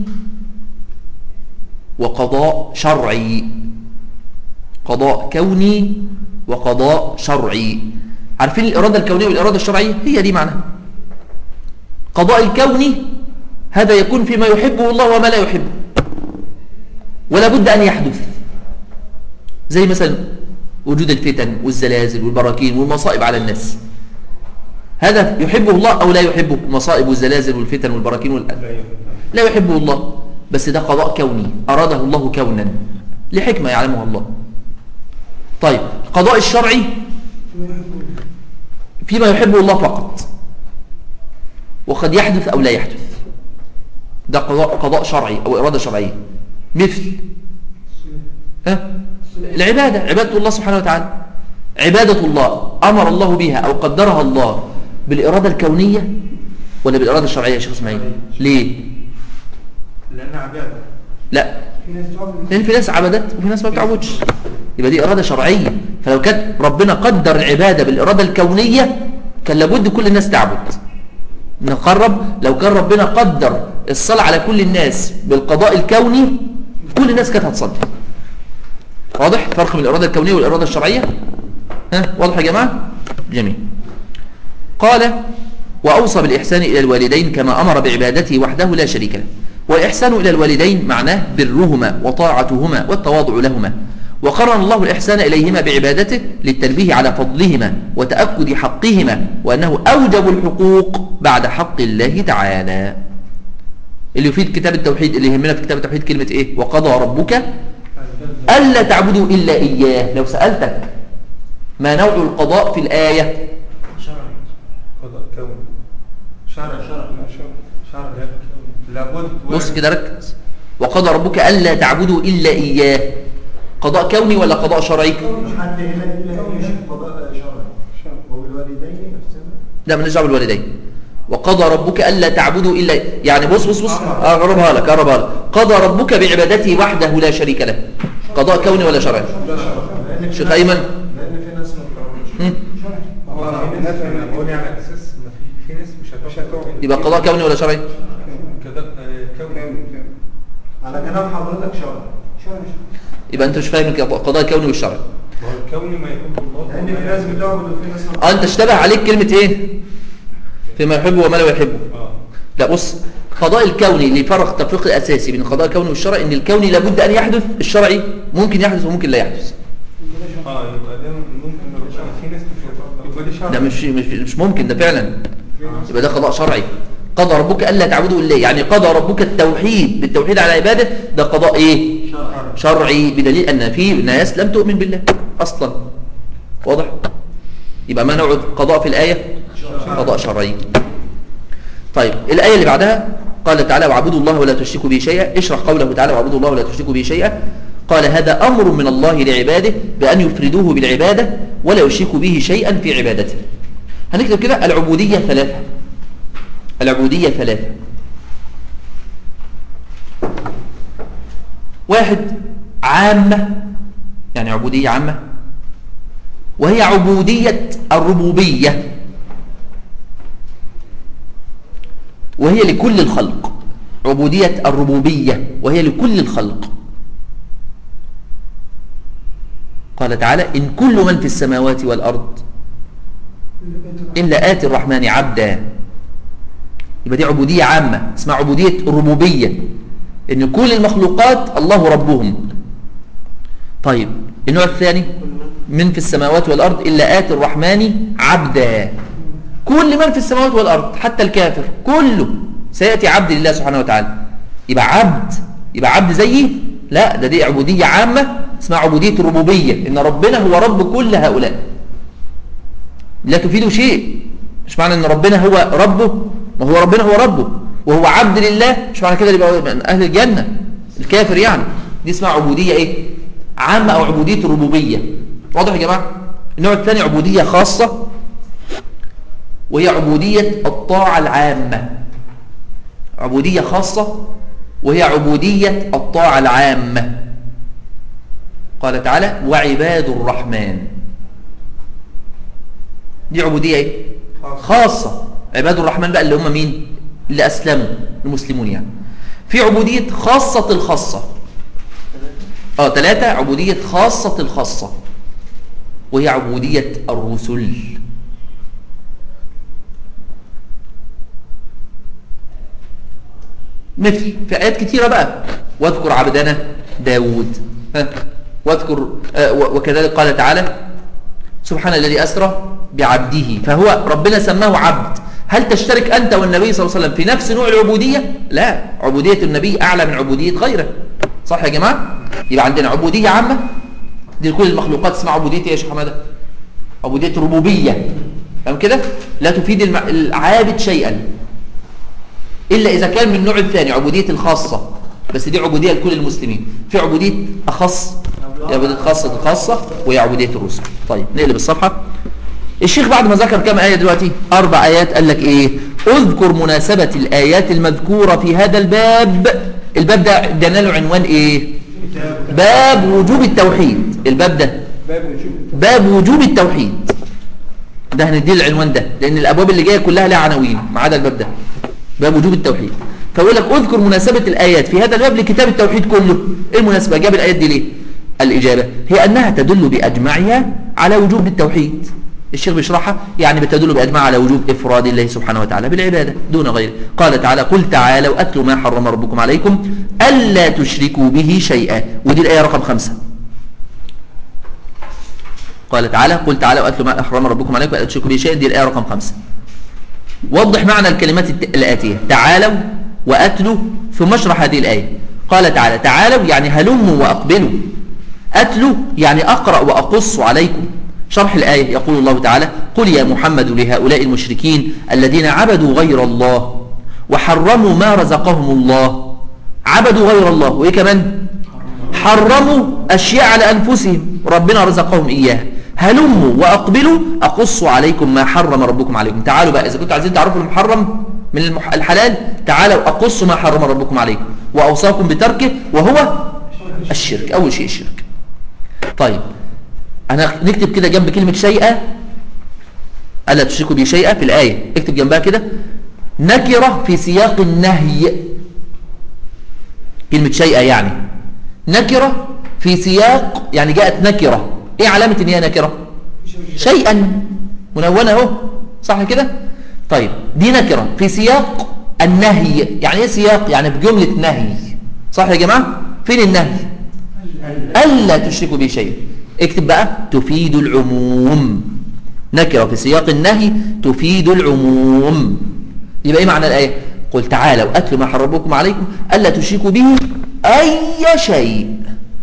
[SPEAKER 1] وقضاء شرعي قضاء كوني وقضاء شرعي عارفين الإرادة الكونية والإرادة الشرعية هي دي معناها قضاء الكوني هذا يكون فيما يحبه الله وما لا يحبه ولا بد أن يحدث زي مثلا وجود الفتن والزلازل والبراكين والمصائب على الناس هذا يحبه الله أو لا يحبه المصائب والزلازل والفتن والبراكين وال... لا يحبه الله بس ده قضاء كوني أراده الله كونا لحكمة يعلمها الله طيب القضاء الشرعي فيما يحبه الله فقط وقد يحدث أو لا يحدث ده قضاء, قضاء شرعي أو إرادة شرعية مثل ها العبادة عبادة الله سبحانه وتعالى عبادة الله أمر الله بها أو قدرها الله بالإرادة الكونية ولا بالإرادة الشرعية يا شيخ اسماعيل ليه
[SPEAKER 2] لأنها عبادة
[SPEAKER 1] لا
[SPEAKER 3] في ناس تعبد
[SPEAKER 1] لأن في ناس عبدت وفي ناس ما بتعبدش يبقى دي إرادة شرعية فلو كان ربنا قدر العبادة بالإرادة الكونية كان لابد كل الناس تعبد نقرب لو كان ربنا قدر الصلاة على كل الناس بالقضاء الكوني كل الناس كانت هتصلي واضح فرق بين الإرادة الكونية والإرادة الشرعية ها واضح يا جماعة جميل قال وأوصى بالإحسان إلى الوالدين كما أمر بعبادته وحده لا شريك له والإحسان إلى الوالدين معناه برهما وطاعتهما والتواضع لهما وقرن الله الإحسان إليهما بعبادته للتنبيه على فضلهما وتأكد حقهما وأنه أوجب الحقوق بعد حق الله تعالى اللي يفيد كتاب التوحيد اللي يهمنا في كتاب التوحيد كلمة إيه وقضى ربك ألا تعبدوا إلا إياه لو سألتك ما نوع القضاء في الآية
[SPEAKER 2] قضاء كون شرع شرع شرع لابد
[SPEAKER 1] بص كده ركز وقضى ربك ألا تعبدوا إلا إياه قضاء كوني ولا قضاء شرعي
[SPEAKER 4] حد إلا إلا يشوف قضاء شرعي وبالوالدين إحسانا
[SPEAKER 1] لا مالناش دعوه بالوالدين وقضى ربك ألا تعبدوا إلا يعني بص بص بص أقربها لك أقربها لك قضى ربك بعبادته وحده لا شريك له قضاء كوني ولا شرعي
[SPEAKER 4] لأن في
[SPEAKER 1] شيخ
[SPEAKER 4] ناس-
[SPEAKER 1] أيمن
[SPEAKER 4] لأن في ناس ما بتعرفش
[SPEAKER 1] هم؟
[SPEAKER 2] هو في ناس انا بقول على اساس ما في في ناس مش هتعرف
[SPEAKER 1] يبقى قضاء كوني ولا شرعي
[SPEAKER 2] كده آه، كون
[SPEAKER 4] على كلام حضرتك شرعي
[SPEAKER 3] شرع
[SPEAKER 1] يبقى أنت مش فاهم القضاء الكوني والشرعي
[SPEAKER 2] ما هو الكون ما يحب الله
[SPEAKER 4] لأن في ناس بتعبد وفي ناس ما
[SPEAKER 1] اه انت اشتبه عليك كلمة ايه فيما يحبه وما لا يحبه
[SPEAKER 2] اه
[SPEAKER 1] لا بص القضاء الكوني اللي يفرق التفريق الاساسي بين القضاء الكوني والشرعي ان الكوني لابد ان يحدث الشرعي ممكن يحدث وممكن لا يحدث
[SPEAKER 2] اه يبقى ده ممكن نرجع في ناس مش هتقدر يبقى دي شرط
[SPEAKER 1] ده مش مش مش ممكن ده فعلا يبقى ده قضاء شرعي قضى ربك الا تعبدوا الا يعني قضى ربك التوحيد بالتوحيد على عباده ده قضاء ايه شرعي بدليل ان في ناس لم تؤمن بالله اصلا واضح يبقى ما نوع قضاء في الايه قضاء شرعي طيب الايه اللي بعدها قال تعالى واعبدوا الله ولا تشركوا به شيئا اشرح قوله تعالى واعبدوا الله ولا تشركوا به شيئا قال هذا امر من الله لعباده بان يفردوه بالعباده ولا يشركوا به شيئا في عبادته هنكتب كده العبوديه ثلاثه العبوديه ثلاثه واحد عامه يعني عبوديه عامه وهي عبوديه الربوبيه وهي لكل الخلق عبودية الربوبية وهي لكل الخلق قال تعالى إن كل من في السماوات والأرض إلا آتي الرحمن عبدا يبقى دي عبودية عامة اسمها عبودية الربوبية إن كل المخلوقات الله ربهم طيب النوع الثاني من في السماوات والأرض إلا آتي الرحمن عبدا كل من في السماوات والأرض حتى الكافر كله سيأتي عبد لله سبحانه وتعالى يبقى عبد يبقى عبد زيي لا ده دي عبودية عامة اسمها عبودية الربوبية إن ربنا هو رب كل هؤلاء لا تفيد شيء مش معنى إن ربنا هو ربه ما هو ربنا هو ربه وهو عبد لله مش معنى كده يبقى من أهل الجنة الكافر يعني دي اسمها عبودية إيه عامة أو عبودية الربوبية واضح يا جماعة النوع الثاني عبودية خاصة وهي عبودية الطاعة العامة عبودية خاصة وهي عبودية الطاعة العامة قال تعالى وعباد الرحمن دي عبودية ايه خاصة عباد الرحمن بقى اللي هم مين اللي أسلموا المسلمون يعني في عبودية خاصة الخاصة اه ثلاثة عبودية خاصة الخاصة وهي عبودية الرسل مثل في آيات كتيرة بقى واذكر عبدنا داود ها واذكر آه وكذلك قال تعالى سبحان الذي أسرى بعبده فهو ربنا سماه عبد هل تشترك أنت والنبي صلى الله عليه وسلم في نفس نوع العبودية؟ لا عبودية النبي أعلى من عبودية غيره صح يا جماعة؟ يبقى عندنا عبودية عامة دي كل المخلوقات اسمها عبودية ايه يا شيخ حماده؟ عبودية ربوبية فاهم كده؟ لا تفيد الم- العابد شيئا إلا إذا كان من النوع الثاني عبودية الخاصة بس دي عبودية لكل المسلمين في عبودية أخص دي عبودية خاصة الخاصة وهي عبودية الرسل طيب نقلب الصفحة الشيخ بعد ما ذكر كم آية دلوقتي أربع آيات قال لك إيه اذكر مناسبة الآيات المذكورة في هذا الباب الباب ده ادانا له عنوان إيه باب وجوب التوحيد الباب ده
[SPEAKER 2] باب وجوب
[SPEAKER 1] باب وجوب التوحيد ده هنديه العنوان ده لان الابواب اللي جايه كلها لها عناوين ما عدا الباب ده باب وجوب التوحيد فيقول لك اذكر مناسبه الايات في هذا الباب لكتاب التوحيد كله ايه المناسبه جاب الايات دي ليه الاجابه هي انها تدل باجمعها على وجوب التوحيد الشيخ بيشرحها يعني بتدل باجمعها على وجوب افراد الله سبحانه وتعالى بالعباده دون غيره قال تعالى قل تعالوا اتلوا ما حرم ربكم عليكم الا تشركوا به شيئا ودي الايه رقم خمسة قال تعالى قل تعالوا أتلوا ما أحرم ربكم عليكم ولا تشركوا به شيئا دي الآية رقم خمسة وضح معنى الكلمات الت- الآتية تعالوا وأتلوا ثم اشرح هذه الآية قال تعالى تعالوا يعني هلموا وأقبلوا أتلوا يعني أقرأ وأقص عليكم شرح الآية يقول الله تعالى قل يا محمد لهؤلاء المشركين الذين عبدوا غير الله وحرموا ما رزقهم الله عبدوا غير الله وإيه كمان حرموا أشياء على أنفسهم ربنا رزقهم إياها هلموا وأقبلوا أقص عليكم ما حرم ربكم عليكم تعالوا بقى إذا كنتوا عايزين تعرفوا المحرم من المح... الحلال تعالوا أقص ما حرم ربكم عليكم وأوصاكم بتركه وهو الشرك أول شيء الشرك طيب أنا نكتب كده جنب كلمة شيئا ألا تشركوا بي شيئا في الآية اكتب جنبها كده نكرة في سياق النهي كلمة شيئا يعني نكرة في سياق يعني جاءت نكرة ايه علامة ان هي نكرة شيئا منونة اهو صح كده طيب دي نكرة في سياق النهي يعني ايه سياق يعني في جملة نهي صح يا جماعة فين النهي ألا تشركوا به شيئا اكتب بقى تفيد العموم نكرة في سياق النهي تفيد العموم يبقى ايه معنى الآية قل تعالوا أتلوا ما حرمكم عليكم ألا تشركوا به أي شيء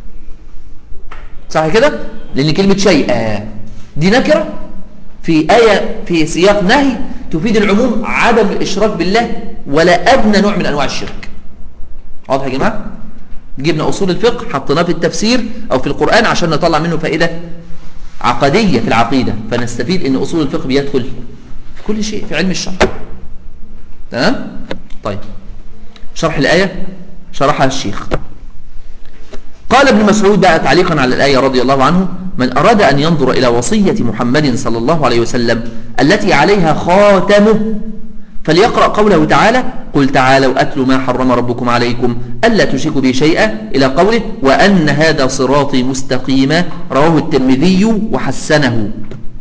[SPEAKER 1] صح كده لأن كلمة شيء دي نكرة في آية في سياق نهي تفيد العموم عدم الإشراك بالله ولا أدنى نوع من أنواع الشرك واضح يا جماعة جبنا أصول الفقه حطيناه في التفسير أو في القرآن عشان نطلع منه فائدة عقدية في العقيدة فنستفيد أن أصول الفقه بيدخل في كل شيء في علم الشرع تمام طيب شرح الآية شرحها الشيخ قال ابن مسعود بقى تعليقا على الآية رضي الله عنه من أراد أن ينظر إلى وصية محمد صلى الله عليه وسلم التي عليها خاتمه فليقرأ قوله تعالى قل تعالوا أتلوا ما حرم ربكم عليكم ألا تشركوا به شيئا إلى قوله وأن هذا صراطي مستقيما رواه الترمذي وحسنه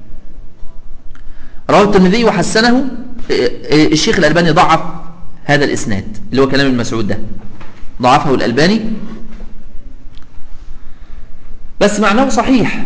[SPEAKER 1] رواه الترمذي وحسنه الشيخ الألباني ضعف هذا الإسناد اللي هو كلام المسعود ده ضعفه الألباني بس معناه صحيح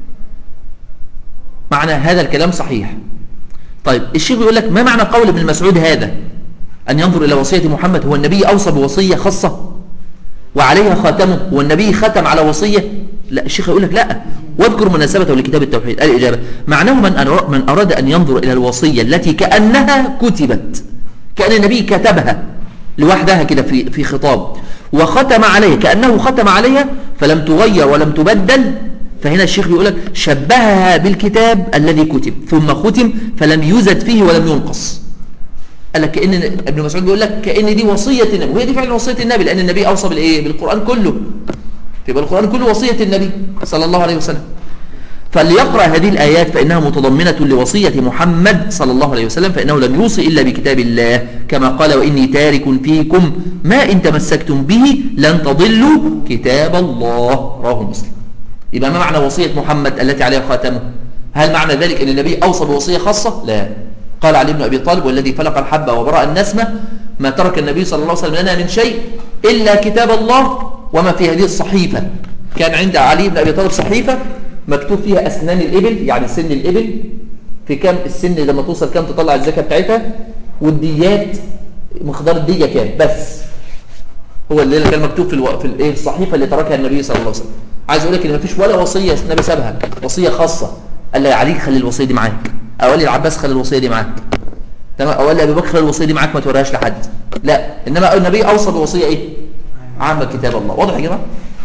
[SPEAKER 1] معنى هذا الكلام صحيح طيب الشيخ بيقول لك ما معنى قول ابن مسعود هذا أن ينظر إلى وصية محمد هو النبي أوصى بوصية خاصة وعليها خاتمه هو النبي ختم على وصية لا الشيخ يقول لك لا واذكر مناسبته لكتاب التوحيد الإجابة معناه من من أراد أن ينظر إلى الوصية التي كأنها كتبت كأن النبي كتبها لوحدها كده في في خطاب وختم عليه كأنه ختم عليها فلم تغير ولم تبدل فهنا الشيخ بيقول لك شبهها بالكتاب الذي كتب ثم ختم فلم يزد فيه ولم ينقص قال لك كأن ابن مسعود بيقول لك كأن دي وصية النبي وهي دي فعلا وصية النبي لأن النبي أوصى بالإيه بالقرآن كله يبقى القرآن كله وصية النبي صلى الله عليه وسلم فليقرأ هذه الآيات فإنها متضمنة لوصية محمد صلى الله عليه وسلم فإنه لم يوصي إلا بكتاب الله كما قال وإني تارك فيكم ما إن تمسكتم به لن تضلوا كتاب الله رواه مسلم يبقى ما معنى وصية محمد التي عليها خاتمه هل معنى ذلك أن النبي أوصى بوصية خاصة لا قال علي بن أبي طالب والذي فلق الحبة وبرأ النسمة ما ترك النبي صلى الله عليه وسلم لنا من شيء إلا كتاب الله وما في هذه الصحيفة كان عند علي بن أبي طالب صحيفة مكتوب فيها أسنان الإبل يعني سن الإبل في كام السن لما توصل كام تطلع الزكاة بتاعتها والديات مقدار الدية كام بس هو اللي كان مكتوب في الو... في الايه الصحيفه اللي تركها النبي صلى الله عليه وسلم عايز اقول لك ان مفيش ولا وصيه النبي سابها وصيه خاصه قال لي علي خلي الوصيه دي معاك او قال لي العباس خلي الوصيه دي معاك تمام او قال لي ابي بكر خلي الوصيه دي معاك ما توريهاش لحد لا انما النبي اوصى بوصيه ايه عامه كتاب الله واضح يا جماعه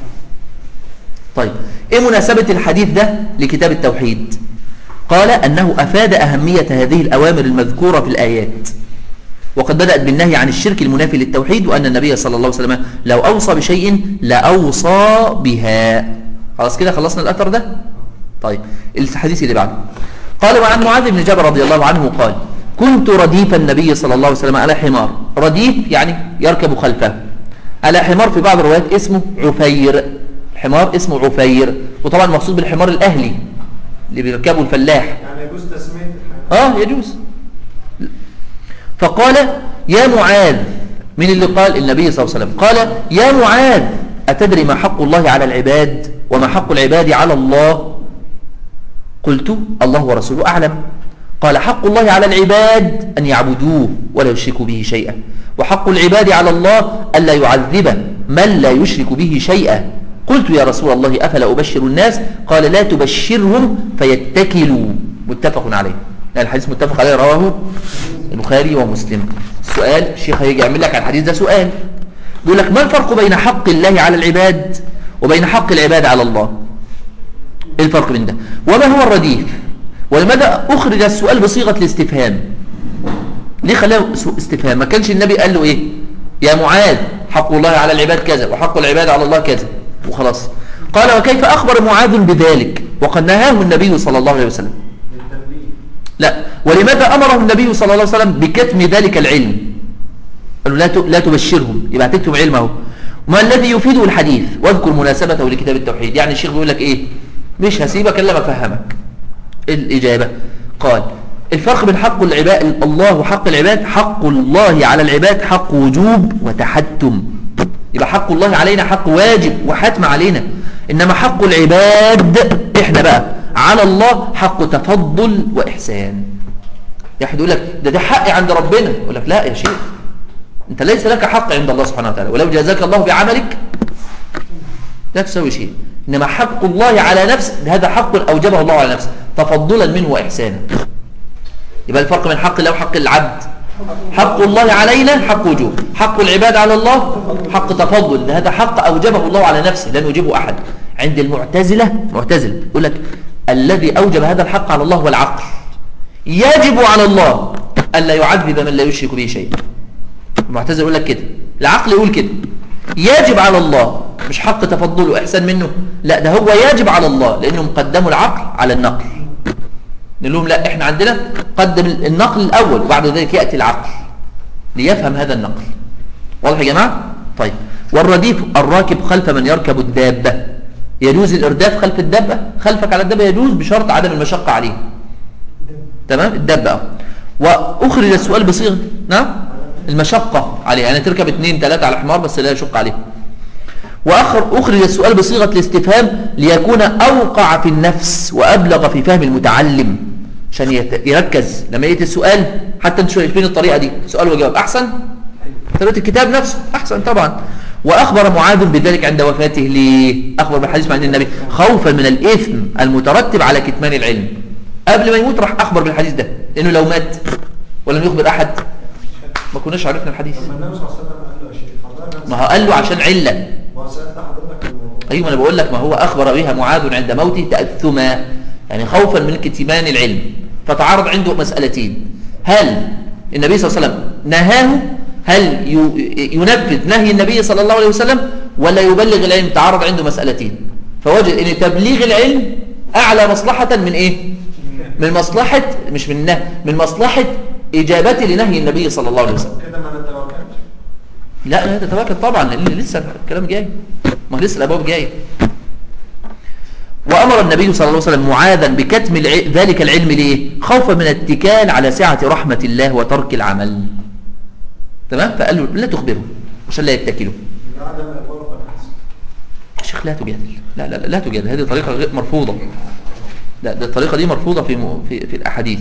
[SPEAKER 1] طيب ايه مناسبه الحديث ده لكتاب التوحيد قال انه افاد اهميه هذه الاوامر المذكوره في الايات وقد بدأت بالنهي عن الشرك المنافي للتوحيد وأن النبي صلى الله عليه وسلم لو أوصى بشيء لأوصى بها خلاص كده خلصنا الأثر ده طيب الحديث اللي بعده قال وعن معاذ بن جبل رضي الله عنه قال كنت رديف النبي صلى الله عليه وسلم على حمار رديف يعني يركب خلفه على حمار في بعض الروايات اسمه عفير الحمار اسمه عفير وطبعا المقصود بالحمار الأهلي اللي بيركبه الفلاح
[SPEAKER 4] يعني يجوز تسمية
[SPEAKER 1] اه يجوز فقال يا معاذ من اللي قال النبي صلى الله عليه وسلم قال يا معاذ أتدري ما حق الله على العباد وما حق العباد على الله قلت الله ورسوله أعلم قال حق الله على العباد أن يعبدوه ولا يشركوا به شيئا وحق العباد على الله ألا يعذب من لا يشرك به شيئا قلت يا رسول الله أفلا أبشر الناس قال لا تبشرهم فيتكلوا متفق عليه يعني الحديث متفق عليه رواه البخاري ومسلم السؤال الشيخ هيجي يعمل لك على الحديث ده سؤال بيقول لك ما الفرق بين حق الله على العباد وبين حق العباد على الله ايه الفرق بين ده وما هو الرديف ولماذا اخرج السؤال بصيغه الاستفهام ليه خلاه استفهام ما كانش النبي قال له ايه يا معاذ حق الله على العباد كذا وحق العباد على الله كذا وخلاص قال وكيف اخبر معاذ بذلك وقد نهاه النبي صلى الله عليه وسلم لا ولماذا أمره النبي صلى الله عليه وسلم بكتم ذلك العلم قالوا لا لا تبشرهم يبقى تكتم علمه ما الذي يفيده الحديث واذكر مناسبته لكتاب التوحيد يعني الشيخ بيقول لك ايه مش هسيبك الا ما افهمك الإجابة قال الفرق بين حق العباد الله وحق العباد حق الله على العباد حق وجوب وتحتم يبقى حق الله علينا حق واجب وحتم علينا إنما حق العباد إحنا بقى على الله حق تفضل وإحسان واحد يقول لك ده ده حقي عند ربنا يقول لك لا يا شيخ انت ليس لك حق عند الله سبحانه وتعالى ولو جازاك الله بعملك لا تسوي شيء انما حق الله على نفسه هذا حق اوجبه الله على نفسه تفضلا منه واحسانا يبقى الفرق بين حق الله وحق العبد حق الله علينا حق وجوب حق العباد على الله حق تفضل هذا حق اوجبه الله على نفسه لم يجيبه احد عند المعتزله معتزله يقول لك الذي اوجب هذا الحق على الله هو العقل يجب على الله الا يعذب من لا يشرك به شيئا المعتزله يقول لك كده العقل يقول كده يجب على الله مش حق تفضل واحسان منه لا ده هو يجب على الله لانهم قدموا العقل على النقل نقول لهم لا احنا عندنا قدم النقل الاول وبعد ذلك ياتي العقل ليفهم هذا النقل واضح يا جماعه طيب والرديف الراكب خلف من يركب الدابه يجوز الارداف خلف الدابه خلفك على الدابه يجوز بشرط عدم المشقه عليه تمام الدابه اه واخرج السؤال بصيغه نعم المشقه عليه يعني تركب اثنين ثلاثه على حمار بس لا يشق عليه وأخر أخرج السؤال بصيغة الاستفهام ليكون أوقع في النفس وأبلغ في فهم المتعلم عشان يت- يركز لما يأتي السؤال حتى انتوا شايفين الطريقة دي سؤال وجواب أحسن طريقة الكتاب نفسه أحسن طبعا وأخبر معاذ بذلك عند وفاته ليه أخبر بالحديث عن النبي خوفا من الإثم المترتب على كتمان العلم قبل ما يموت راح أخبر بالحديث ده لأنه لو مات ولم يخبر أحد ما كناش عرفنا الحديث
[SPEAKER 4] لما النبي صلى الله عليه وسلم قال له يا شيخ حضرتك
[SPEAKER 1] ما هو قال له عشان علة
[SPEAKER 4] وسألت حضرتك انه
[SPEAKER 1] أيوة أنا بقول لك ما هو أخبر بها معاذ عند موته تأثما يعني خوفا من كتمان العلم فتعارض عنده مسألتين هل النبي صلى الله عليه وسلم نهاه هل ي- ينفذ نهي النبي صلى الله عليه وسلم ولا يبلغ العلم تعارض عنده مسألتين فوجد ان تبليغ العلم أعلى مصلحة من إيه من مصلحة مش من نهي من مصلحة إجابة لنهي النبي صلى الله عليه وسلم
[SPEAKER 4] كده ما نتوكلش
[SPEAKER 1] لا لا تتوكل طبعا لان لسه الكلام جاي ما لسه الابواب جايه وامر النبي صلى الله عليه وسلم معاذا بكتم الع... ذلك العلم ليه خوفا من الاتكال على سعه رحمه الله وترك العمل تمام فقال له لا تخبره عشان لا يتكلوا
[SPEAKER 4] ده عدم الأبواب والأحسن
[SPEAKER 1] يا شيخ لا تجادل لا لا لا, لا تجادل هذه طريقه غير مرفوضه لا ده الطريقه دي مرفوضه في م... في في الاحاديث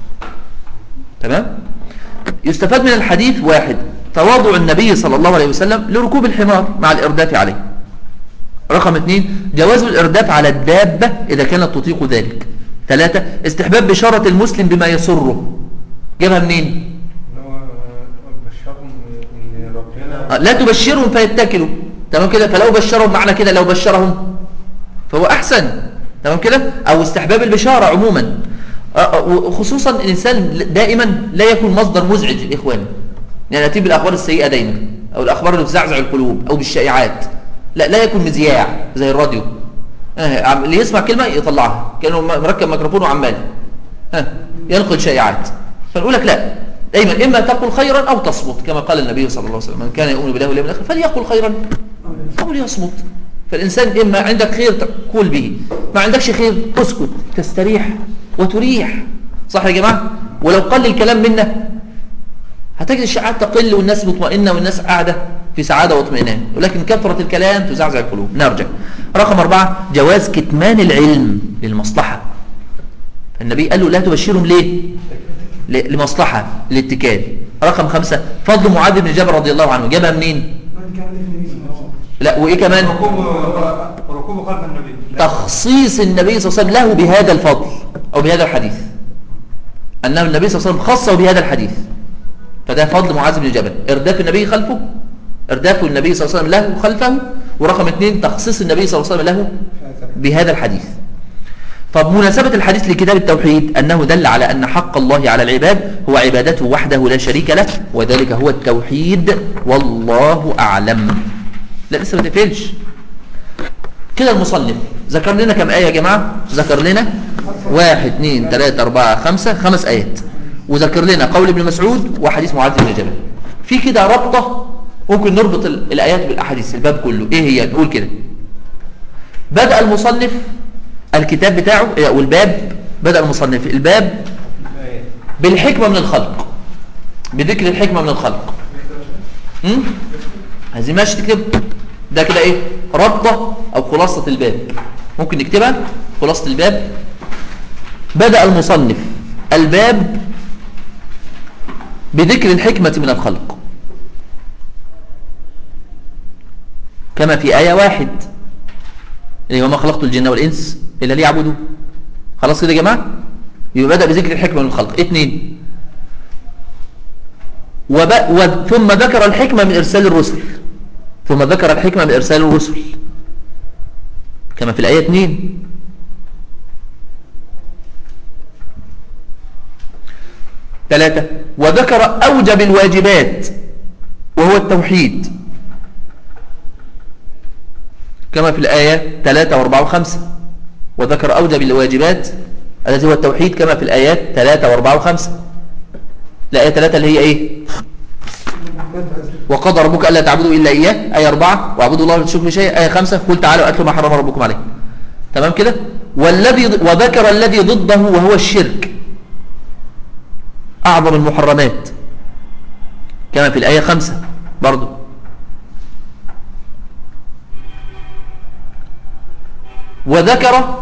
[SPEAKER 1] تمام يستفاد من الحديث واحد تواضع النبي صلى الله عليه وسلم لركوب الحمار مع الإرداف عليه رقم اثنين جواز الإرداف على الدابة إذا كانت تطيق ذلك ثلاثة استحباب بشارة المسلم بما يسره جابها منين
[SPEAKER 2] اللي هو بشرهم ان ربنا
[SPEAKER 1] آه، لا تبشرهم فيتكلوا تمام كده فلو بشرهم معنى كده لو بشرهم فهو أحسن تمام كده أو استحباب البشارة عموما آه، آه، وخصوصا الإنسان دائما لا يكون مصدر مزعج لإخوانه يعني يأتي بالأخبار السيئة دايما أو الأخبار اللي تزعزع القلوب أو بالشائعات لا لا يكون مذياع زي الراديو آه، عم- اللي يسمع كلمة يطلعها كأنه م- مركب ميكروفون وعمال ها ينقل شائعات فنقول لك لا دايما إما تقول خيرا أو تصمت كما قال النبي صلى الله عليه وسلم من كان يؤمن بالله واليوم الآخر فليقل خيرا أو ليصمت فالإنسان إما عندك خير تقول به ما عندكش خير اسكت تستريح وتريح صح يا جماعة ولو قل الكلام منا هتجد الشائعات تقل والناس مطمئنة والناس قاعدة في سعادة واطمئنان ولكن كثرة الكلام تزعزع القلوب نرجع رقم أربعة جواز كتمان العلم للمصلحة النبي قال له لا تبشرهم ليه ل- لمصلحة للاتكال رقم خمسة فضل معاذ بن جبل رضي الله عنه جابها منين
[SPEAKER 3] من كان النبي صلى الله عليه وسلم
[SPEAKER 1] لا وإيه كمان
[SPEAKER 2] ركوبه ركوبه خلف النبي
[SPEAKER 1] تخصيص النبي صلى الله عليه وسلم له بهذا الفضل أو بهذا الحديث أنه النبي صلى الله عليه وسلم خصه بهذا الحديث فده فضل معاذ بن جبل إرداف النبي خلفه إرداف النبي صلى الله عليه وسلم له خلفه ورقم اثنين تخصيص النبي صلى الله عليه وسلم له بهذا الحديث طب مناسبة الحديث لكتاب التوحيد أنه دل على أن حق الله على العباد هو عبادته وحده لا شريك له وذلك هو التوحيد والله أعلم لا لسه ما تقفلش كده المصنف ذكر لنا كم آية يا جماعة ذكر لنا واحد اثنين ثلاثة أربعة خمسة خمس آيات وذكر لنا قول ابن مسعود وحديث معاذ بن جبل في كده ربطة ممكن نربط ال- الآيات بالأحاديث الباب كله إيه هي نقول كده بدأ المصنف الكتاب بتاعه إيه، أو الباب بدأ المصنف الباب بالحكمة من الخلق بذكر الحكمة من الخلق امم عايزين ماشي تكتب ده كده ايه ربطة أو خلاصة الباب ممكن نكتبها خلاصة الباب بدأ المصنف الباب بذكر الحكمة من الخلق كما في آية واحد اللي هو ما خلقت الجن والإنس إلا ليعبدوا خلاص كده يا جماعة يبقى بدأ بذكر الحكمة من الخلق اثنين وب... و... ثم ذكر الحكمة من إرسال الرسل ثم ذكر الحكمة من إرسال الرسل كما في الآية 2 ثلاثة وذكر أوجب الواجبات وهو التوحيد كما في الآية 3 و4 و5 وذكر أوجب الواجبات الذي هو التوحيد كما في الآيات 3 و4 و5 الآية 3 اللي هي إيه وقضى ربك ألا تعبدوا إلا إياه آية 4 واعبدوا الله ولا تشركوا شيء آية 5 قل تعالوا أتلوا ما حرم ربكم عليه تمام كده والذي وذكر الذي ضده وهو الشرك أعظم المحرمات كما في الآية 5 برضو وذكر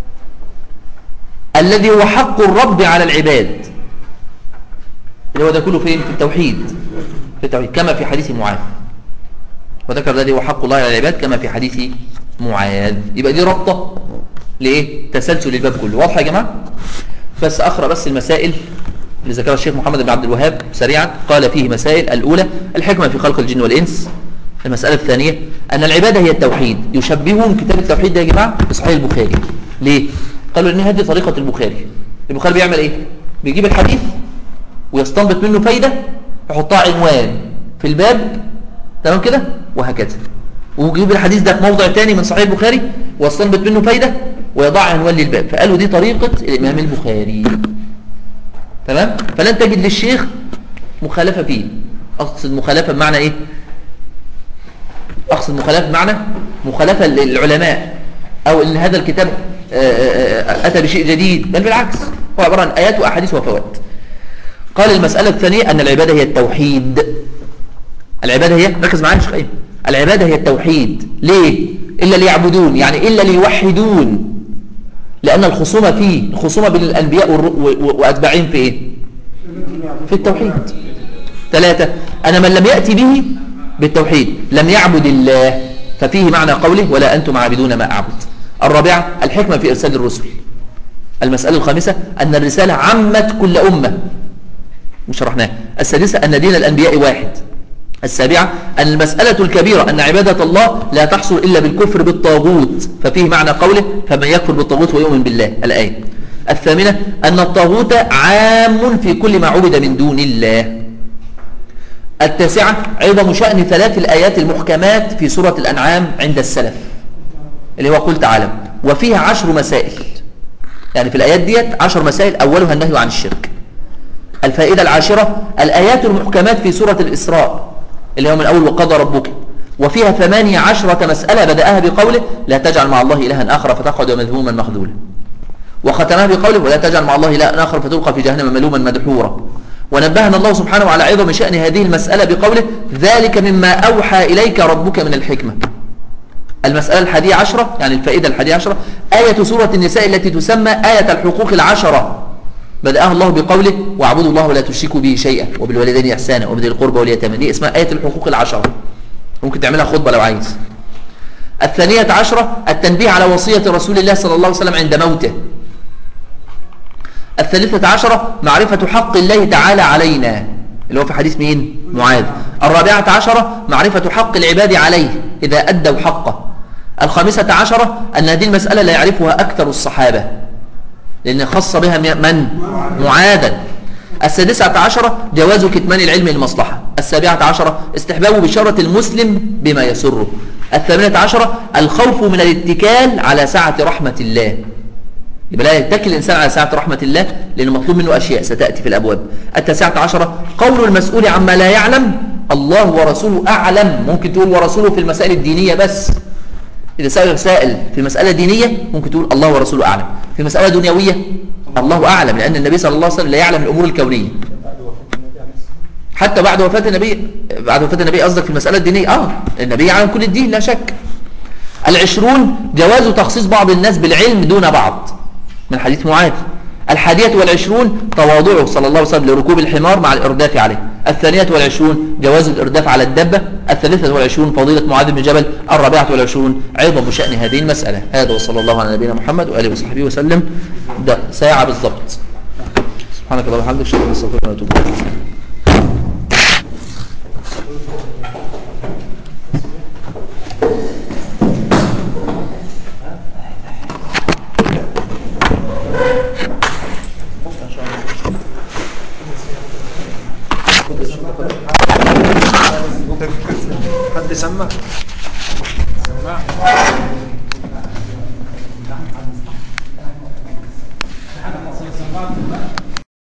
[SPEAKER 1] الذي هو حق الرب على العباد اللي هو ده كله فين في التوحيد في التوحيد كما في حديث معاذ وذكر الذي هو حق الله على العباد كما في حديث معاذ يبقى دي ربطة لإيه تسلسل الباب كله واضح يا جماعة بس أقرأ بس المسائل اللي ذكرها الشيخ محمد بن عبد الوهاب سريعا قال فيه مسائل الأولى الحكمة في خلق الجن والإنس المسألة الثانية أن العبادة هي التوحيد يشبهون كتاب التوحيد ده يا جماعة بصحيح البخاري ليه؟ قالوا إن هذه طريقة البخاري البخاري بيعمل إيه؟ بيجيب الحديث ويستنبط منه فايدة يحطها عنوان في الباب تمام كده وهكذا ويجيب الحديث ده في موضع تاني من صحيح البخاري ويستنبط منه فايدة ويضع عنوان للباب فقالوا دي طريقة الإمام البخاري تمام فلن تجد للشيخ مخالفة فيه أقصد مخالفة بمعنى إيه أقصد مخالفة بمعنى مخالفة للعلماء أو إن هذا الكتاب أتى بشيء جديد بل بالعكس هو عبارة عن آيات وأحاديث وفوات قال المسألة الثانية أن العبادة هي التوحيد العبادة هي ركز معايا مش خايف العبادة هي التوحيد ليه إلا ليعبدون يعني إلا ليوحدون لأن الخصومة فيه الخصومة بين الأنبياء وأتباعهم في إيه في التوحيد ثلاثة أنا من لم يأتي به بالتوحيد لم يعبد الله ففيه معنى قوله ولا أنتم عابدون ما أعبد الرابعة الحكمة في إرسال الرسل المسألة الخامسة أن الرسالة عمت كل أمة وشرحناها السادسة أن دين الأنبياء واحد السابعة أن المسألة الكبيرة أن عبادة الله لا تحصل إلا بالكفر بالطاغوت ففيه معنى قوله فمن يكفر بالطاغوت ويؤمن بالله الآية الثامنة أن الطاغوت عام في كل ما عبد من دون الله التاسعة عظم شأن ثلاث الآيات المحكمات في سورة الأنعام عند السلف اللي هو قل تعالى وفيها عشر مسائل يعني في الآيات ديت عشر مسائل أولها النهي عن الشرك الفائدة العاشرة الآيات المحكمات في سورة الإسراء اللي هو من أول وقضى ربك وفيها ثمانية عشرة مسألة بدأها بقوله لا تجعل مع الله إلها آخر فتقعد مذموما مخذولا وختمها بقوله ولا تجعل مع الله إلها آخر فتلقى في جهنم ملوما مدحورا ونبهنا الله سبحانه على عظم شأن هذه المسألة بقوله ذلك مما أوحى إليك ربك من الحكمة المسألة الحادية عشرة يعني الفائدة الحادية عشرة آية سورة النساء التي تسمى آية الحقوق العشرة بدأها الله بقوله واعبدوا الله ولا تشركوا به شيئا وبالوالدين إحسانا وبذي القربى واليتامى دي اسمها آية الحقوق العشرة ممكن تعملها خطبة لو عايز الثانية عشرة التنبيه على وصية رسول الله صلى الله عليه وسلم عند موته الثالثة عشرة معرفة حق الله تعالى علينا اللي هو في حديث مين؟ معاذ الرابعة عشرة معرفة حق العباد عليه إذا أدوا حقه الخامسة عشرة أن هذه المسألة لا يعرفها أكثر الصحابة لأن خص بها من؟ معاذا السادسة عشرة جواز كتمان العلم للمصلحة السابعة عشرة استحباب بشارة المسلم بما يسره الثامنة عشرة الخوف من الاتكال على سعة رحمة الله يبقى لا يتكل الإنسان على سعة رحمة الله لأن مطلوب منه أشياء ستأتي في الأبواب التاسعة عشرة قول المسؤول عما لا يعلم الله ورسوله أعلم ممكن تقول ورسوله في المسائل الدينية بس إذا سأل سائل في مسألة دينية ممكن تقول الله ورسوله أعلم في مسألة دنيوية الله أعلم لأن النبي صلى الله عليه وسلم لا يعلم الأمور الكونية حتى بعد وفاة النبي بعد وفاة النبي قصدك في المسألة الدينية آه النبي يعلم كل الدين لا شك العشرون جواز تخصيص بعض الناس بالعلم دون بعض من حديث معاذ الحادية والعشرون تواضعه صلى الله عليه وسلم لركوب الحمار مع الإرداف عليه الثانية والعشرون جواز الإرداف على الدبة الثالثة والعشرون فضيلة معاذ بن جبل الرابعة والعشرون عظم شأن هذه المسألة هذا وصلى الله على نبينا محمد وآله وصحبه وسلم ده ساعة بالضبط سبحانك اللهم وبحمدك اشهد ان لا اله الا انت استغفرك واتوب اليك
[SPEAKER 2] حد سمع
[SPEAKER 3] سمعت